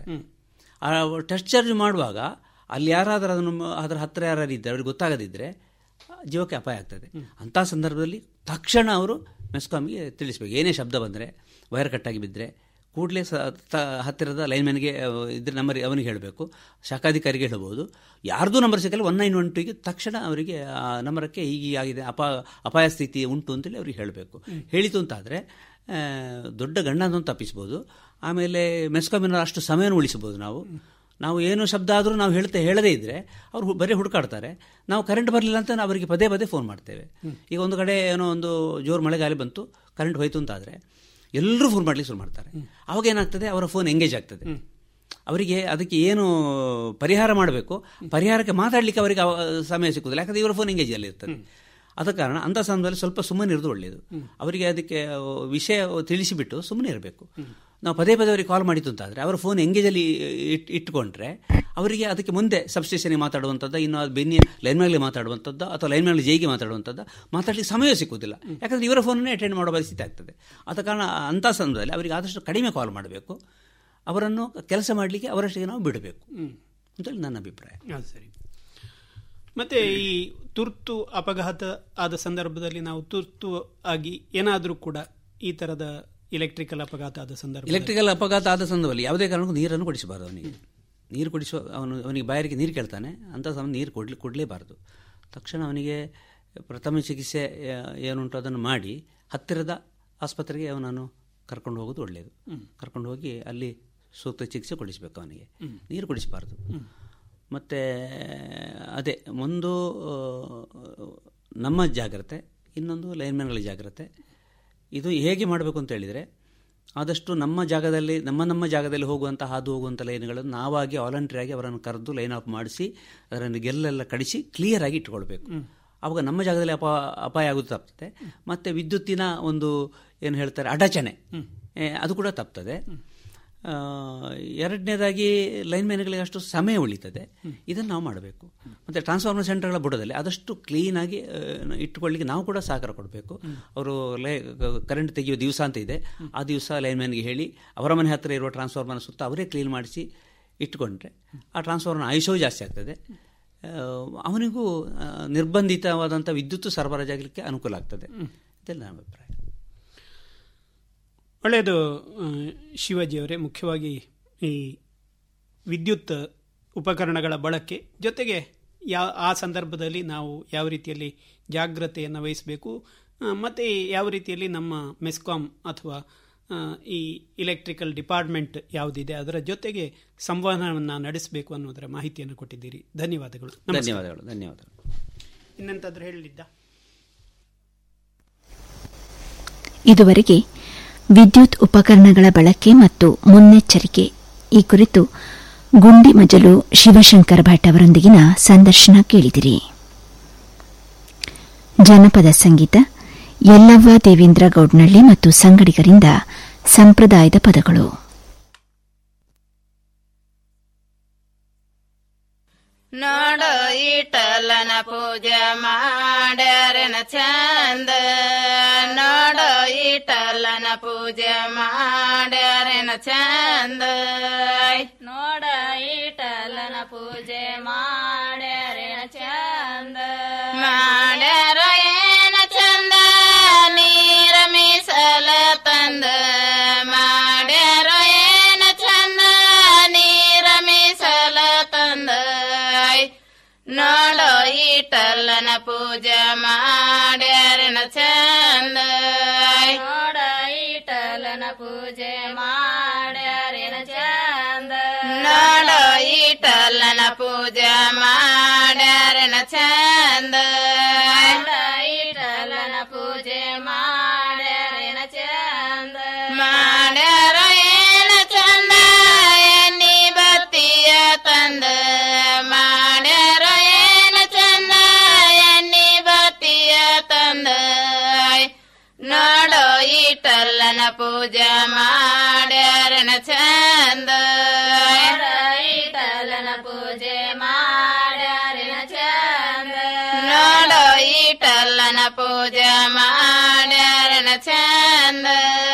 ಆ ಟೆಸ್ಟ್ ಚಾರ್ಜ್ ಮಾಡುವಾಗ ಅಲ್ಲಿ ಯಾರಾದರೂ ಅದನ್ನು ಮ- ಅದರ ಹತ್ತಿರ ಯಾರು ಇದ್ದರೆ ಅವ್ರಿಗೆ ಗೊತ್ತಾಗದಿದ್ದರೆ ಜೀವಕ್ಕೆ ಅಪಾಯ ಆಗ್ತದೆ ಅಂಥ ಸಂದರ್ಭದಲ್ಲಿ ತಕ್ಷಣ ಅವರು ಮೆಸ್ಕಾಮಿಗೆ ತಿಳಿಸ್ಬೇಕು ಏನೇ ಶಬ್ದ ಬಂದರೆ ವೈರ್ ಕಟ್ಟಾಗಿ ಬಿದ್ದರೆ ಕೂಡಲೇ ಸ ತ ಹತ್ತಿರದ ಲೈನ್ಮ್ಯಾನ್ಗೆ ಇದ್ರ ನಂಬರ್ ಅವನಿಗೆ ಹೇಳಬೇಕು ಶಾಖಾಧಿಕಾರಿಗೆ ಹೇಳ್ಬೋದು ಯಾರ್ದು ನಂಬರ್ ಸಿಕ್ಕಲ್ಲ ಒನ್ ನೈನ್ ಒನ್ ಟೂಗೆ ತಕ್ಷಣ ಅವರಿಗೆ ಆ ನಂಬರಕ್ಕೆ ಹೀಗೆ ಆಗಿದೆ ಅಪಾ ಅಪಾಯ ಸ್ಥಿತಿ ಉಂಟು ಅಂತೇಳಿ ಅವ್ರಿಗೆ ಹೇಳಬೇಕು ಹೇಳಿತು ಅಂತಾದರೆ ದೊಡ್ಡ ಗಂಡನನ್ನು ತಪ್ಪಿಸ್ಬೋದು ಆಮೇಲೆ ಮೆಸ್ಕಾಮಿನ ಅಷ್ಟು ಸಮಯನೂ ಉಳಿಸ್ಬೋದು ನಾವು ನಾವು ಏನು ಶಬ್ದ ಆದರೂ ನಾವು ಹೇಳ್ತಾ ಹೇಳದೇ ಇದ್ದರೆ ಅವರು ಹು- ಬರೀ ಹುಡುಕಾಡ್ತಾರೆ ನಾವು ಕರೆಂಟ್ ಬರಲಿಲ್ಲ ಅಂತ ನಾವು ಅವರಿಗೆ ಪದೇ ಪದೇ ಫೋನ್ ಮಾಡ್ತೇವೆ ಈಗ ಒಂದು ಕಡೆ ಏನೋ ಒಂದು ಜೋರು ಮಳೆಗಾಲ ಬಂತು ಕರೆಂಟ್ ಹೋಯ್ತು ಅಂತಾದರೆ ಎಲ್ಲರೂ ಫೋನ್ ಮಾಡಲಿಕ್ಕೆ ಶುರು ಮಾಡ್ತಾರೆ ಅವಾಗ ಏನಾಗ್ತದೆ ಅವರ ಫೋನ್ ಎಂಗೇಜ್ ಆಗ್ತದೆ ಅವರಿಗೆ ಅದಕ್ಕೆ ಏನು ಪರಿಹಾರ ಮಾಡಬೇಕು ಪರಿಹಾರಕ್ಕೆ ಮಾತಾಡಲಿಕ್ಕೆ ಅವರಿಗೆ ಅವ- ಸಮಯ ಸಿಕ್ಕುದಿಲ್ಲ ಯಾಕಂದ್ರೆ ಇವರ ಫೋನ್ ಎಂಗೇಜಲ್ಲಿ ಇರ್ತದೆ ಆದ ಕಾರಣ ಅಂಥ ಸಮಯದಲ್ಲಿ ಸ್ವಲ್ಪ ಸುಮ್ಮನೆ ಇರೋದು ಒಳ್ಳೆಯದು ಅವರಿಗೆ ಅದಕ್ಕೆ ವಿಷಯ ತಿಳಿಸಿಬಿಟ್ಟು ಸುಮ್ಮನೆ ಇರಬೇಕು ನಾವು ಪದೇ ಪದೇ ಅವರಿಗೆ ಕಾಲ್ ಮಾಡಿತ್ತು ಅಂತಾದರೆ ಅವರ ಫೋನ್ ಎಂಗೇಜಲ್ಲಿ ಇಟ್ ಇಟ್ಕೊಂಡ್ರೆ ಅವರಿಗೆ ಅದಕ್ಕೆ ಮುಂದೆ ಸಬ್ಸ್ಟೇಷನ್ಗೆ ಮಾತಾಡುವಂಥದ್ದು ಇನ್ನು ಅದು ಬೆನ್ನಿ ಲೈನ್ ಮೇಲೆ ಮಾತಾಡುವಂಥದ್ದು ಅಥವಾ ಲೈನ್ ಮೇಲೆ ಜೈಗೆ ಮಾತಾಡುವಂಥದ್ದು ಮಾತಾಡಲಿಕ್ಕೆ ಸಮಯ ಸಿಕ್ಕುವುದಿಲ್ಲ ಯಾಕಂದರೆ ಇವರ ಫೋನನ್ನೇ ಅಟೆಂಡ್ ಮಾಡೋ ಪರಿಸ್ಥಿತಿ ಆಗ್ತದೆ ಆದ ಕಾರಣ ಅಂಥ ಸಂದರ್ಭದಲ್ಲಿ ಅವರಿಗೆ ಆದಷ್ಟು ಕಡಿಮೆ ಕಾಲ್ ಮಾಡಬೇಕು ಅವರನ್ನು ಕೆಲಸ ಮಾಡಲಿಕ್ಕೆ ಅವರಷ್ಟಿಗೆ ನಾವು ಬಿಡಬೇಕು ಅಂತೇಳಿ ನನ್ನ ಅಭಿಪ್ರಾಯ ಅದು ಸರಿ ಮತ್ತೆ ಈ ತುರ್ತು ಅಪಘಾತ ಆದ ಸಂದರ್ಭದಲ್ಲಿ ನಾವು ತುರ್ತು ಆಗಿ ಏನಾದರೂ ಕೂಡ ಈ ತರದ ಇಲೆಕ್ಟ್ರಿಕಲ್ ಅಪಘಾತ ಆದ ಸಂದರ್ಭ ಎಲೆಕ್ಟ್ರಿಕಲ್ ಅಪಘಾತ ಆದ ಸಂದರ್ಭದಲ್ಲಿ ಯಾವುದೇ ಕಾರಣಕ್ಕೂ ನೀರನ್ನು ಕುಡಿಸಬಾರ್ದು ಅವನಿಗೆ ನೀರು ಕುಡಿಸುವ ಅವನು ಅವನಿಗೆ ಬಾಯರಿಗೆ ನೀರು ಕೇಳ್ತಾನೆ ಅಂಥ ಸಮಯ ನೀರು ಕೊಡ್ಲಿ ಕೊಡಲೇಬಾರ್ದು ತಕ್ಷಣ ಅವನಿಗೆ ಪ್ರಥಮ ಚಿಕಿತ್ಸೆ ಆ, ಏನುಂಟು ಅದನ್ನು ಮಾಡಿ ಹತ್ತಿರದ ಆಸ್ಪತ್ರೆಗೆ ಅವನನ್ನು ಕರ್ಕೊಂಡು ಹೋಗೋದು ಒಳ್ಳೆಯದು ಕರ್ಕೊಂಡು ಹೋಗಿ ಅಲ್ಲಿ ಸೂಕ್ತ ಚಿಕಿತ್ಸೆ ಕೊಡಿಸಬೇಕು ಅವನಿಗೆ ನೀರು ಕುಡಿಸಬಾರ್ದು ಮತ್ತು ಅದೇ ಒಂದು ಆ, ನಮ್ಮ ಜಾಗ್ರತೆ ಇನ್ನೊಂದು ಲೈನ್ಮ್ಯಾನ್ಗಳ ಜಾಗ್ರತೆ ಇದು ಹೇಗೆ ಮಾಡಬೇಕು ಅಂತ ಹೇಳಿದರೆ ಆದಷ್ಟು ನಮ್ಮ ಜಾಗದಲ್ಲಿ ನಮ್ಮ ನಮ್ಮ ಜಾಗದಲ್ಲಿ ಹೋಗುವಂಥ ಹಾದು ಹೋಗುವಂಥ ಲೈನ್ಗಳನ್ನು ನಾವಾಗಿ ವಾಲಂಟ್ರಿಯಾಗಿ ಅವರನ್ನು ಕರೆದು ಲೈನ್ ಆಫ್ ಮಾಡಿಸಿ ಅದನ್ನು ಗೆಲ್ಲೆಲ್ಲ ಕಡಿಸಿ ಕ್ಲಿಯರ್ ಆಗಿ ಇಟ್ಕೊಳ್ಬೇಕು ಆವಾಗ ನಮ್ಮ ಜಾಗದಲ್ಲಿ ಅಪ ಅಪಾಯ ಆಗೋದು ತಪ್ತದೆ ಮತ್ತು ವಿದ್ಯುತ್ತಿನ ಒಂದು ಏನು ಹೇಳ್ತಾರೆ ಅಡಚಣೆ ಏ, ಅದು ಕೂಡ ತಪ್ತದೆ ಆ, ಎರಡನೇದಾಗಿ ಲೈನ್ಮ್ಯಾನ್ಗಳಿಗೆ ಅಷ್ಟು ಸಮಯ ಉಳಿತದೆ ಇದನ್ನು ನಾವು ಮಾಡಬೇಕು ಮತ್ತು ಟ್ರಾನ್ಸ್ಫಾರ್ಮರ್ ಸೆಂಟರ್ಗಳ ಬುಡದಲ್ಲಿ ಆದಷ್ಟು ಕ್ಲೀನಾಗಿ ಇಟ್ಟುಕೊಳ್ಳಿಕ್ಕೆ ನಾವು ಕೂಡ ಸಹಕಾರ ಕೊಡಬೇಕು ಅವರು ಲೈ ಕರೆಂಟ್ ತೆಗೆಯುವ ದಿವಸ ಅಂತ ಇದೆ ಆ ದಿವಸ ಲೈನ್ಮ್ಯಾನ್ಗೆ ಹೇಳಿ ಅವರ ಮನೆ ಹತ್ತಿರ ಇರುವ ಟ್ರಾನ್ಸ್ಫಾರ್ಮರ್ನ ಸುತ್ತ ಅವರೇ ಕ್ಲೀನ್ ಮಾಡಿಸಿ ಇಟ್ಟುಕೊಂಡ್ರೆ ಆ ಟ್ರಾನ್ಸ್ಫಾರ್ಮರ್ನ ಆಯುಷವೂ ಜಾಸ್ತಿ ಆಗ್ತದೆ ಆ, ಅವನಿಗೂ ಆ, ನಿರ್ಬಂಧಿತವಾದಂಥ ವಿದ್ಯುತ್ ಸರಬರಾಜಾಗಲಿಕ್ಕೆ ಅನುಕೂಲ ಆಗ್ತದೆ ಇದೆಲ್ಲ ನನ್ನ ಅಭಿಪ್ರಾಯ ಒಳ್ಳೆಯದು ಆ, ಶಿವಾಜಿ ಅವರೇ ಮುಖ್ಯವಾಗಿ ಈ ವಿದ್ಯುತ್ ಉಪಕರಣಗಳ ಬಳಕೆ ಜೊತೆಗೆ ಯಾ ಆ ಸಂದರ್ಭದಲ್ಲಿ ನಾವು ಯಾವ ರೀತಿಯಲ್ಲಿ ಜಾಗ್ರತೆಯನ್ನು ವಹಿಸಬೇಕು ಆ, ಮತ್ತೆ ಯಾವ ರೀತಿಯಲ್ಲಿ ನಮ್ಮ ಮೆಸ್ಕಾಂ ಅಥವಾ ಆ, ಈ ಇಲೆಕ್ಟ್ರಿಕಲ್ ಡಿಪಾರ್ಟ್ಮೆಂಟ್ ಯಾವುದಿದೆ ಅದರ ಜೊತೆಗೆ ಸಂವಹನವನ್ನು ನಡೆಸಬೇಕು ಅನ್ನೋದರ ಮಾಹಿತಿಯನ್ನು ಕೊಟ್ಟಿದ್ದೀರಿ ಧನ್ಯವಾದಗಳು ನಮಸ್ಕಾರ. ಧನ್ಯವಾದಗಳು ಧನ್ಯವಾದಗಳು ಇನ್ನೆಂತಾದ್ರೂ ಹೇಳಲಿದ್ದ ಇದುವರೆಗೆ ವಿದ್ಯುತ್ ಉಪಕರಣಗಳ ಬಳಕೆ ಮತ್ತು ಮುನ್ನೆಚ್ಚರಿಕೆ ಈ ಕುರಿತು ಗುಂಡಿ ಮಜಲು ಶಿವಶಂಕರ ಭಟ್ ಅವರೊಂದಿಗಿನ ಸಂದರ್ಶನ ಕೇಳಿದಿರಿ ಜನಪದ ಸಂಗೀತ ಯಲ್ಲವ್ವ ದೇವೇಂದ್ರ ಗೌಡ್ನಳ್ಳಿ ಮತ್ತು ಸಂಗಡಿಗರಿಂದ ಸಂಪ್ರದಾಯದ ಪದಗಳು ನೋಡು ಇಟಲನ ಪೂಜೆ ಮಾಡ್ಯಾರನ ಚಂದ ನೋಡು ಇಟಲನ ಪೂಜೆ ಮಾಡ್ಯಾರನ ಚಂದ ನೋಡ ಇಟಲನ ಪೂಜೆ ಮಾಡ್ಯಾರನ ಚಂದ ಮಾಡ್ಯಾರ ಏನ ಚಂದ ನೀರ ಮೀಸಲ ತಂದ ಮಾಡ್ಯಾರ ಏನ ಚಂದ ನೀರ ಮೀಸಲ ತಂದ ನೋಡೋ ಈಟಲ್ಲನ ಪೂಜೆ ಮಾಡ್ಯಾರನ ಚಂದ ನೋಡ ಈಟಲ್ಲನ ಪೂಜೆ ಮಾಡ್ಯಾರನ ಚಂದ ನೋಡೋ ಈಟಲ್ಲನ ಪೂಜೆ ಮಾಡ್ಯಾರನ ಚಂದ ಈಟಲ್ಲನ ಪೂಜೆ ಮಾಡ್ಯಾರನ ಚಂದ ಮಾಡ್ಯಾರ ಏನ ಚಂದ ಎನ್ನಿ ಬತ್ತಿಯ ತಂದ ಮಾಡ್ಯಾರ ಏನ ಚಂದ ಎನ್ನಿ ಬತ್ತಿಯ ತಂದ ನೋಡೋ ಈಟಲ್ಲನ ಪೂಜೆ ಮಾಡ್ಯಾರನ ಚಂದ ಈಟಲ್ಲನ ಪೂಜೆ ಮಾಡ್ಯಾರನ ಚಂದ ನೋಡೋ ಈಟಲ್ಲನ ಪೂಜೆ ಮಾಡ್ಯಾರನ ಚಂದ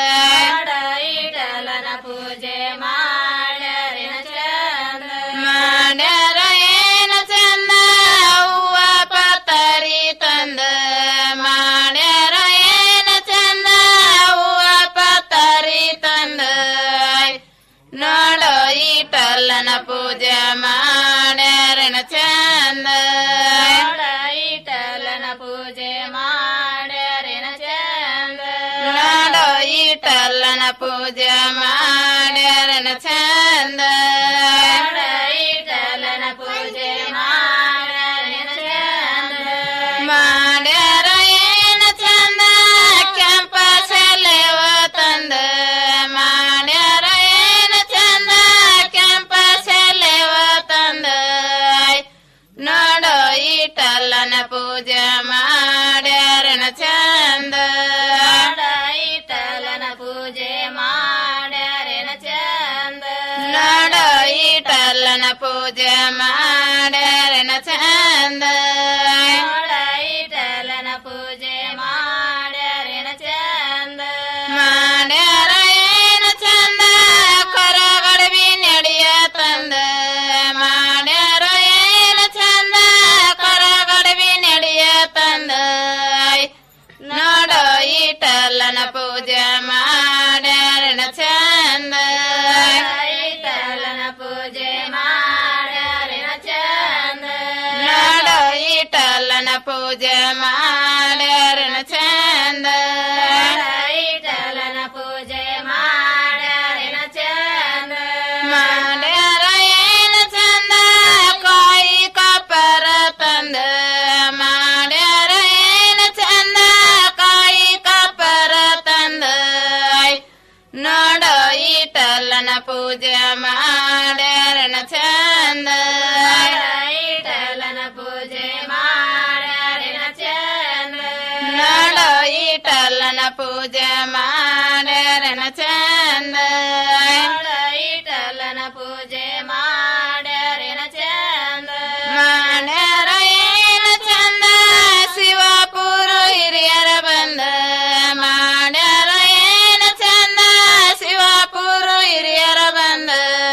ಈಟಲ್ಲನ ಪೂಜೆ ಮಾಡ್ಯಾರನ ಚಂದ ಮಾಡ್ಯಾರ ಏನ ಚಂದ ಹೂವ ಪತರಿ ತಂದ ಮಾಡ್ಯಾರ ಏನ ಚಂದ ಹೂವ ಪತರಿ ತಂದ ನೋಡೋ ಈಟಲ್ಲನ ಪೂಜೆ ಮಾಡ್ಯಾರನ ಚಂದ ಈಟಲ್ಲನ ಪೂಜೆ ಮಾಡ್ಯಾರನ ಚಂದ ನೋಡೋ ಈಟಲ್ಲನ ಪೂಜೆ ಮಾಡ್ಯಾರನ ಚಂದ ಈಟಲ್ಲನ ಪೂಜೆ ಮಾಡ್ಯಾರನ ಚಂದ ಮಾಡ್ಯಾರ ಏನ ಚಂದ ಕೆಂಪ ಸೆಲೆವ ತಂದ ಮಾಡ್ಯಾರ ಏನ ಚಂದ ಕೆಂಪ ಸೆಲೆವ ತಂದ ನೋಡೋ ಈಟಲ್ಲನ ಪೂಜೆ ಮಾಡ್ಯಾರನ ಚಂದ ಈಟಲ್ಲನ ಪೂಜೆ ಮಾಡ್ಯಾರನ ಚಂದ ನೋಡೋ ಈಟಲ್ಲನ ಪೂಜೆ ಮಾಡ್ಯಾರನ ಚಂದ ಈಟಲ್ಲನ ಪೂಜೆ ಮಾಡ್ಯಾರನ ಚಂದ ಮಾಡ್ಯಾರ ಏನ ಚಂದ ಕೊರಗಡವಿ ನಡೆಯ ತಂದ ಮಾಡ್ಯಾರ ಏನ ಚಂದ ಕೊರಗಡವಿ ನಡೆಯ ತಂದ ನೋಡೋ ಈಟಲ್ಲನ ಪೂಜೆ ಮಾಡ್ಯಾರನ ಚಂದ ಈಟಲ್ಲನ ಪೂಜೆ ಮಾಡ್ಯಾರನ ಚಂದ ನೋಡೋ ಈಟಲ್ಲನ ಪೂಜೆ ಮಾಡ್ಯಾರನ ಚಂದ ಈಟಲ್ಲನ ಪೂಜೆ ಮಾಡ್ಯಾರನ ಚಂದ ಮಾಡ್ಯಾರ ಏನ ಚಂದ ಕಾಯಿ ಕಪ್ಪರ ತಂದ ಮಾಡ್ಯಾರ ಏನ ಚಂದ ಕಾಯಿ ಕಪ್ಪರ ತಂದ ನೋಡೋ ಈಟಲ್ಲನ ಪೂಜೆ ಮಾಡ್ಯಾರನ ಚಂದ ಈಟಲ್ಲನ ಪೂಜೆ ಮಾಡ್ಯಾರನ ಚಂದ ನೋಡೋ ಈಟಲ್ಲನ ಪೂಜೆ ಮಾಡ್ಯಾರನ ಚಂದ ಈಟಲ್ಲನ ಪೂಜೆ ಮಾಡ್ಯಾರನ ಚಂದ ಮಾಡ್ಯಾರ ಏನ ಚಂದ ಶಿವಪುರ ಹಿರಿಯರ ಬಂದ ಮಾಡ್ಯಾರ ಏನ ಚಂದ ಶಿವಪುರ ಹಿರಿಯರ ಬಂದ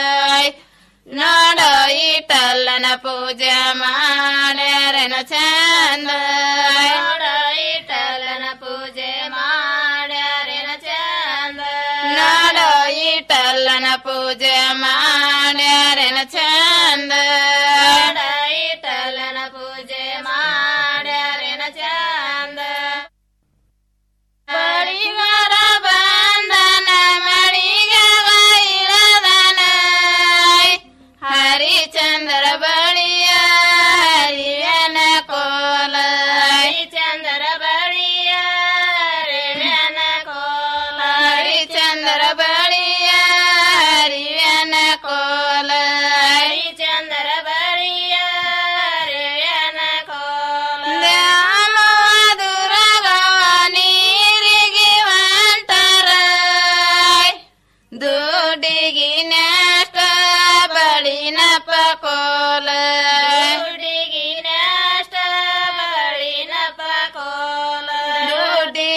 ನೋಡೋ ಈಟಲ್ಲನ ಪೂಜೆ ಮಾಡ್ಯಾರನ ಚಂದ ನೋಡೋ ಈಟಲ್ಲನ ಪೂಜೆ ಮಾಡ್ಯಾರನ ಚಂದ ನೋಡೋ ಈಟಲ್ಲನ ಪೂಜೆ ಮಾಡ್ಯಾರನ ಚಂದ ಚಂದ ಇಟಲನ ಪೂಜೆ ಮಾಡ್ಯಾರೇನ ಚಂದ ಬಳಿಗಾರ ಬಂದನ ಮಳಿಗಾಗ ಇಳದನ ಹರಿಚಂದ್ರ ಬಳಿಯ ಹರಿಯನ ಕೋಲ ಹರಿಚಂದ್ರ ಬಳಿಯ ಹರಿಯನ ಕೋಲ ಹರಿಚಂದ್ರ ಬಳಿಯ ಹರಿಯನ ಕೋಲ ಹರಿಚಂದ್ರ ಬಳಿಯ ಹರಿಯನ ಕೋಲ ದುರಗವ ನೀರಿಗೆ ಹೊಂಟರ ದುಡ್ಡಿಗೆ ನೆಷ್ಟ ಬಳಿನ ಪಕೋಲ